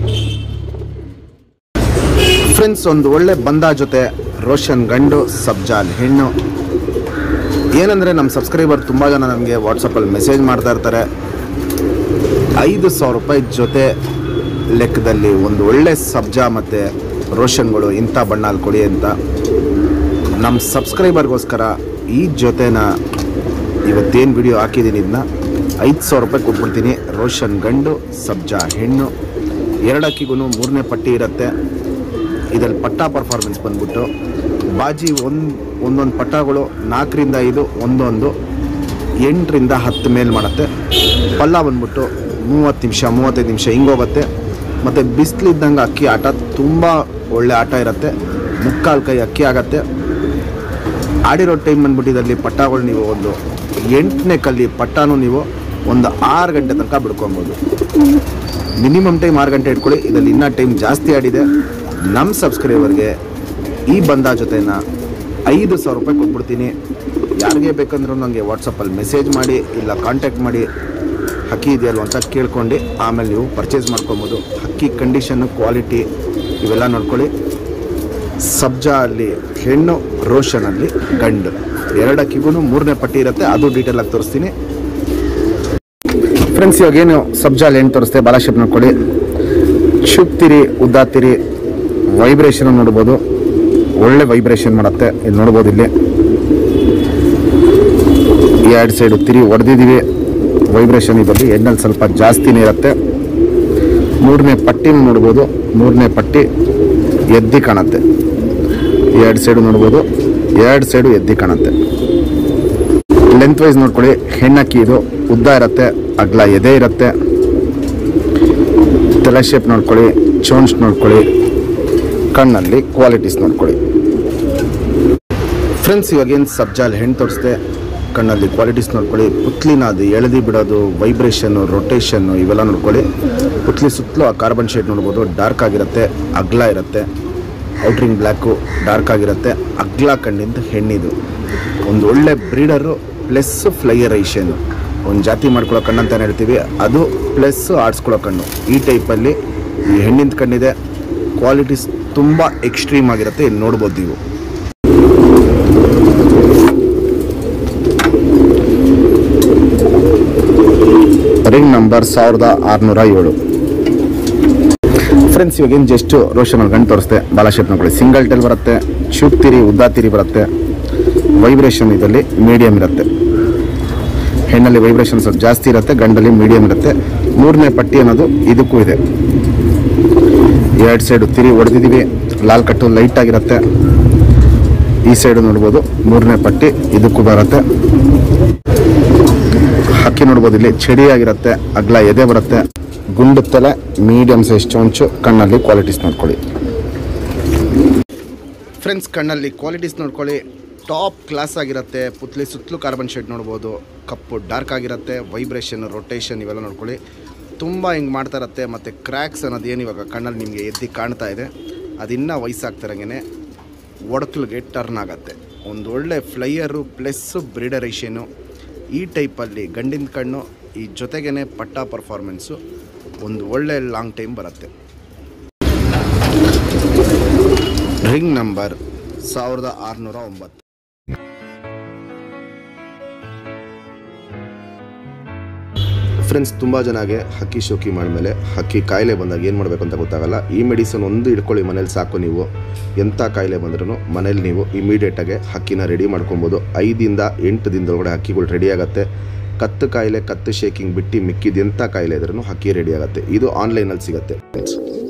[SPEAKER 1] ಫ್ರೆಂಡ್ಸ್ ಒಂದು ಒಳ್ಳೆ ಬಂದ ಜೊತೆ ರೋಷನ್ ಗಂಡು ಸಬ್ಜಾಲ್ ಹೆಣ್ಣು ಏನಂದರೆ ನಮ್ಮ ಸಬ್ಸ್ಕ್ರೈಬರ್ ತುಂಬ ಜನ ನಮಗೆ ವಾಟ್ಸಪ್ಪಲ್ಲಿ ಮೆಸೇಜ್ ಮಾಡ್ತಾ ಇರ್ತಾರೆ ಐದು ಸಾವಿರ ರೂಪಾಯಿ ಜೊತೆ ಲೆಕ್ಕದಲ್ಲಿ ಒಂದು ಒಳ್ಳೆ ಸಬ್ಜಾ ಮತ್ತು ರೋಷನ್ಗಳು ಇಂಥ ಬಣ್ಣಲ್ಲಿ ಕೊಡಿ ಅಂತ ನಮ್ಮ ಸಬ್ಸ್ಕ್ರೈಬರ್ಗೋಸ್ಕರ ಈ ಜೊತೆನ ಇವತ್ತೇನು ವಿಡಿಯೋ ಹಾಕಿದ್ದೀನಿ ಇದನ್ನ ಐದು ಸಾವಿರ ರೂಪಾಯಿ ಕೊಟ್ಬಿಡ್ತೀನಿ ರೋಷನ್ ಗಂಡು ಸಬ್ಜಾ ಹೆಣ್ಣು ಎರಡು ಅಕ್ಕಿಗೂ ಮೂರನೇ ಪಟ್ಟಿ ಇರುತ್ತೆ ಇದರಲ್ಲಿ ಪಟ್ಟ ಪರ್ಫಾರ್ಮೆನ್ಸ್ ಬಂದ್ಬಿಟ್ಟು ಬಾಜಿ ಒಂದು ಒಂದೊಂದು ಪಟ್ಟಗಳು ನಾಲ್ಕರಿಂದ ಐದು ಒಂದೊಂದು ಎಂಟರಿಂದ ಹತ್ತು ಮೇಲೆ ಮಾಡುತ್ತೆ ಪಲ್ಲ ಬಂದ್ಬಿಟ್ಟು ಮೂವತ್ತು ನಿಮಿಷ ಮೂವತ್ತೈದು ನಿಮಿಷ ಹಿಂಗೋಗುತ್ತೆ ಮತ್ತು ಬಿಸಿಲಿದ್ದಂಗೆ ಅಕ್ಕಿ ಆಟ ತುಂಬ ಒಳ್ಳೆ ಆಟ ಇರುತ್ತೆ ಮುಕ್ಕಾಲು ಕೈ ಅಕ್ಕಿ ಆಗತ್ತೆ ಆಡಿರೋ ಟೈಮ್ ಬಂದ್ಬಿಟ್ಟು ಇದರಲ್ಲಿ ಪಟ್ಟಗಳು ನೀವು ಒಂದು ಎಂಟನೇ ಕಲ್ಲಿ ಪಟ್ಟಾನು ನೀವು ಒಂದು ಆರು ಗಂಟೆ ತನಕ ಬಿಡ್ಕೊಬೋದು ಮಿನಿಮಮ್ ಟೈಮ್ ಆರು ಗಂಟೆ ಇಟ್ಕೊಳ್ಳಿ ಇದರಲ್ಲಿ ಇನ್ನೂ ಟೈಮ್ ಜಾಸ್ತಿ ಆಡಿದೆ ನಮ್ಮ ಸಬ್ಸ್ಕ್ರೈಬರ್ಗೆ ಈ ಬಂದ ಜೊತೆನ ಐದು ಸಾವಿರ ರೂಪಾಯಿ ಕೊಟ್ಬಿಡ್ತೀನಿ ಯಾರಿಗೆ ಬೇಕಂದ್ರೂ ನನಗೆ ವಾಟ್ಸಪ್ಪಲ್ಲಿ ಮೆಸೇಜ್ ಮಾಡಿ ಇಲ್ಲ ಕಾಂಟ್ಯಾಕ್ಟ್ ಮಾಡಿ ಹಕ್ಕಿ ಇದೆಯಲ್ವ ಅಂತ ಕೇಳ್ಕೊಂಡು ಆಮೇಲೆ ನೀವು ಪರ್ಚೇಸ್ ಮಾಡ್ಕೊಬೋದು ಹಕ್ಕಿ ಕಂಡೀಷನ್ನು ಕ್ವಾಲಿಟಿ ಇವೆಲ್ಲ ನೋಡ್ಕೊಳ್ಳಿ ಸಬ್ಜಾ ಅಲ್ಲಿ ಹೆಣ್ಣು ರೋಷನಲ್ಲಿ ಗಂಡು ಎರಡಕ್ಕಿಗೂ ಮೂರನೇ ಪಟ್ಟಿ ಇರುತ್ತೆ ಅದು ಡೀಟೇಲ್ ಆಗಿ ತೋರಿಸ್ತೀನಿ
[SPEAKER 2] ಫ್ರೆಂಡ್ಸ್ ಇವಾಗ ಏನು ಸಬ್ಜಾಲ್ ಏನು ತೋರಿಸ್ತೆ ಬಾಲ ಶೇಪ್ ನೋಡ್ಕೊಳ್ಳಿ ಶುಪ್ತಿರಿ ಉದ್ದಾತಿರಿ ವೈಬ್ರೇಷನ್ ನೋಡ್ಬೋದು ಒಳ್ಳೆ ವೈಬ್ರೇಷನ್ ಮಾಡುತ್ತೆ ಇಲ್ಲಿ ನೋಡ್ಬೋದು ಇಲ್ಲಿ ಎರಡು ಸೈಡು ತಿರಿ ಹೊಡೆದಿದ್ದೀವಿ ವೈಬ್ರೇಷನ್ ಇದರಲ್ಲಿ ಎಣ್ಣಲ್ಲಿ ಸ್ವಲ್ಪ ಜಾಸ್ತಿನೇ ಇರುತ್ತೆ ಮೂರನೇ ಪಟ್ಟಿನೂ ನೋಡ್ಬೋದು ಮೂರನೇ ಪಟ್ಟಿ ಎದ್ದಿ ಕಾಣುತ್ತೆ ಎರಡು ಸೈಡು ನೋಡ್ಬೋದು ಎರಡು ಸೈಡು ಎದ್ದಿ ಕಾಣುತ್ತೆ ಲೆಂತ್ ವೈಸ್ ನೋಡ್ಕೊಳ್ಳಿ ಹೆಣ್ಣಕ್ಕಿ ಇದು ಉದ್ದ ಇರುತ್ತೆ ಅಗ್ಲ ಎದೆ ಇರುತ್ತೆ ತಲೆ ಶೇಪ್ ನೋಡ್ಕೊಳ್ಳಿ ಚೋನ್ಸ್ ನೋಡ್ಕೊಳ್ಳಿ ಕಣ್ಣಲ್ಲಿ ಕ್ವಾಲಿಟೀಸ್ ನೋಡ್ಕೊಳ್ಳಿ ಫ್ರೆಂಡ್ಸ್ ಇವಾಗೇನು ಸಬ್ಜಾಲ್ ಹೆಣ್ಣು ತೋರಿಸ್ದೆ ಕಣ್ಣಲ್ಲಿ ಕ್ವಾಲಿಟೀಸ್ ನೋಡ್ಕೊಳ್ಳಿ ಪುತ್ಲಿನ ಅದು ಎಳೆದಿ ಬಿಡೋದು ವೈಬ್ರೇಷನ್ನು ರೊಟೇಷನ್ನು ಇವೆಲ್ಲ ನೋಡ್ಕೊಳ್ಳಿ ಪುತ್ಲಿ ಸುತ್ತಲೂ ಆ ಕಾರ್ಬನ್ ಶೇಡ್ ನೋಡ್ಬೋದು ಡಾರ್ಕ್ ಆಗಿರುತ್ತೆ ಅಗ್ಲ ಇರುತ್ತೆ ಔಟ್ರಿಂಗ್ ಬ್ಲ್ಯಾಕು ಡಾರ್ಕ್ ಆಗಿರುತ್ತೆ ಅಗ್ಲ ಕಣ್ಣಿಂದ ಹೆಣ್ಣಿದು ಒಂದು ಒಳ್ಳೆ ಬ್ರೀಡರು ಪ್ಲಸ್ ಫ್ಲೈಯರೈಷನ್ನು ಒಂದು ಜಾತಿ ಮಾಡ್ಕೊಳ್ಳೋ ಕಣ್ಣು ಅಂತ ಹೇಳ್ತೀವಿ ಅದು ಪ್ಲಸ್ ಆಡಿಸ್ಕೊಳ್ಳೋ ಕಣ್ಣು ಈ ಟೈಪಲ್ಲಿ ಈ ಹೆಣ್ಣಿನ ಕಣ್ಣಿದೆ ಕ್ವಾಲಿಟೀಸ್ ತುಂಬ ಎಕ್ಸ್ಟ್ರೀಮ್ ಆಗಿರುತ್ತೆ ಇಲ್ಲಿ ನೋಡ್ಬೋದು ನೀವು ರಿಂಗ್ ನಂಬರ್ ಸಾವಿರದ ಆರುನೂರ ಏಳು ಫ್ರೆಂಡ್ಸ್ ಇವಾಗ ಏನು ಜಸ್ಟ್ ರೋಷನ್ ಅವ್ರ ಗಂಟು ತೋರಿಸ್ದೆ ಬಾಲ ಶೇಪ್ ನೋಡ್ಕೊಳ್ಳಿ ಸಿಂಗಲ್ ಟೆಲ್ ಬರುತ್ತೆ ಚೂಪ್ ತಿರಿ ಉದ್ದ ತಿರಿ ಬರುತ್ತೆ ವೈಬ್ರೇಷನ್ ಇದರಲ್ಲಿ ಮೀಡಿಯಮ್ ಇರುತ್ತೆ ಹೆಣ್ಣಲ್ಲಿ ವೈಬ್ರೇಷನ್ ಸ್ವಲ್ಪ ಜಾಸ್ತಿ ಇರುತ್ತೆ ಗಂಡಲ್ಲಿ ಮೀಡಿಯಮ್ ಇರುತ್ತೆ ಮೂರನೇ ಪಟ್ಟಿ ಅನ್ನೋದು ಇದಕ್ಕೂ ಇದೆ ಎರಡು ಸೈಡು ತಿರಿ ಹೊಡೆದಿದ್ದೀವಿ ಲಾಲ್ ಕಟ್ಟು ಲೈಟ್ ಆಗಿರುತ್ತೆ ಈ ಸೈಡು ನೋಡ್ಬೋದು ಮೂರನೇ ಪಟ್ಟಿ ಇದಕ್ಕೂ ಬರುತ್ತೆ ಹಕ್ಕಿ ನೋಡ್ಬೋದು ಇಲ್ಲಿ ಚಡಿಯಾಗಿರುತ್ತೆ ಅಗ್ಲ ಎದೆ ಬರುತ್ತೆ ಗುಂಡು ತಲೆ ಮೀಡಿಯಂ ಸೈಜ್ ಚೊಂಚು ಕಣ್ಣಲ್ಲಿ ಕ್ವಾಲಿಟೀಸ್ ನೋಡ್ಕೊಳ್ಳಿ ಫ್ರೆಂಡ್ಸ್ ಕಣ್ಣಲ್ಲಿ ಕ್ವಾಲಿಟೀಸ್ ನೋಡ್ಕೊಳ್ಳಿ ಟಾಪ್ ಕ್ಲಾಸ್ ಆಗಿರುತ್ತೆ ಪುತ್ಲಿ ಸುತ್ತಲೂ ಕಾರ್ಬನ್ ಶೇಡ್ ನೋಡ್ಬೋದು ಕಪ್ಪು ಡಾರ್ಕ್ ಆಗಿರುತ್ತೆ ವೈಬ್ರೇಷನ್ ರೊಟೇಷನ್ ಇವೆಲ್ಲ ನೋಡ್ಕೊಳ್ಳಿ ತುಂಬ ಹಿಂಗೆ ಮಾಡ್ತಾ ಇರುತ್ತೆ ಮತ್ತು ಕ್ರ್ಯಾಕ್ಸ್ ಅನ್ನೋದು ಏನು ಇವಾಗ ಕಣ್ಣಲ್ಲಿ ನಿಮಗೆ ಎದ್ದು ಕಾಣ್ತಾ ಇದೆ ಅದಿನ್ನೂ ವಯಸ್ಸಾಗ್ತಿರಂಗೆ ಒಡಕಲ್ಗೆ ಟರ್ನ್ ಆಗುತ್ತೆ ಒಂದು ಒಳ್ಳೆ ಫ್ಲೈಯರು ಪ್ಲಸ್ ಬ್ರೀಡರೇಷನು ಈ ಟೈಪಲ್ಲಿ ಗಂಡಿನ ಕಣ್ಣು ಈ ಜೊತೆಗೇ ಪಟ್ಟ ಪರ್ಫಾರ್ಮೆನ್ಸು ಒಂದು ಒಳ್ಳೆ ಲಾಂಗ್ ಟೈಮ್ ಬರುತ್ತೆ ರಿಂಗ್ ನಂಬರ್ ಸಾವಿರದ ಆರುನೂರ ಒಂಬತ್ತು ಫ್ರೆಂಡ್ಸ್ ತುಂಬ ಜನಗೆ ಹಕ್ಕಿ ಶೋಕಿ ಮಾಡಿದ್ಮೇಲೆ ಹಕ್ಕಿ ಕಾಯಿಲೆ ಬಂದಾಗ ಏನು ಮಾಡಬೇಕು ಅಂತ ಗೊತ್ತಾಗಲ್ಲ ಈ ಮೆಡಿಸನ್ ಒಂದು ಇಟ್ಕೊಳ್ಳಿ ಮನೇಲಿ ಸಾಕು ನೀವು ಎಂಥ ಕಾಯಿಲೆ ಬಂದ್ರೂ ಮನೇಲಿ ನೀವು ಇಮಿಡಿಯೇಟಾಗಿ ಹಕ್ಕಿನ ರೆಡಿ ಮಾಡ್ಕೊಬೋದು ಐದಿಂದ ಎಂಟು ದಿನದೊಳಗಡೆ ಹಕ್ಕಿಗಳು ರೆಡಿ ಆಗುತ್ತೆ ಕತ್ತು ಕಾಯಿಲೆ ಕತ್ತು ಶೇಕಿಂಗ್ ಬಿಟ್ಟು ಮಿಕ್ಕಿದ ಎಂಥ ಕಾಯಿಲೆ ಇದ್ರೂ ಹಕ್ಕಿ ರೆಡಿ ಆಗುತ್ತೆ ಇದು ಆನ್ಲೈನಲ್ಲಿ ಸಿಗುತ್ತೆ ಫ್ರೆಂಡ್ಸ್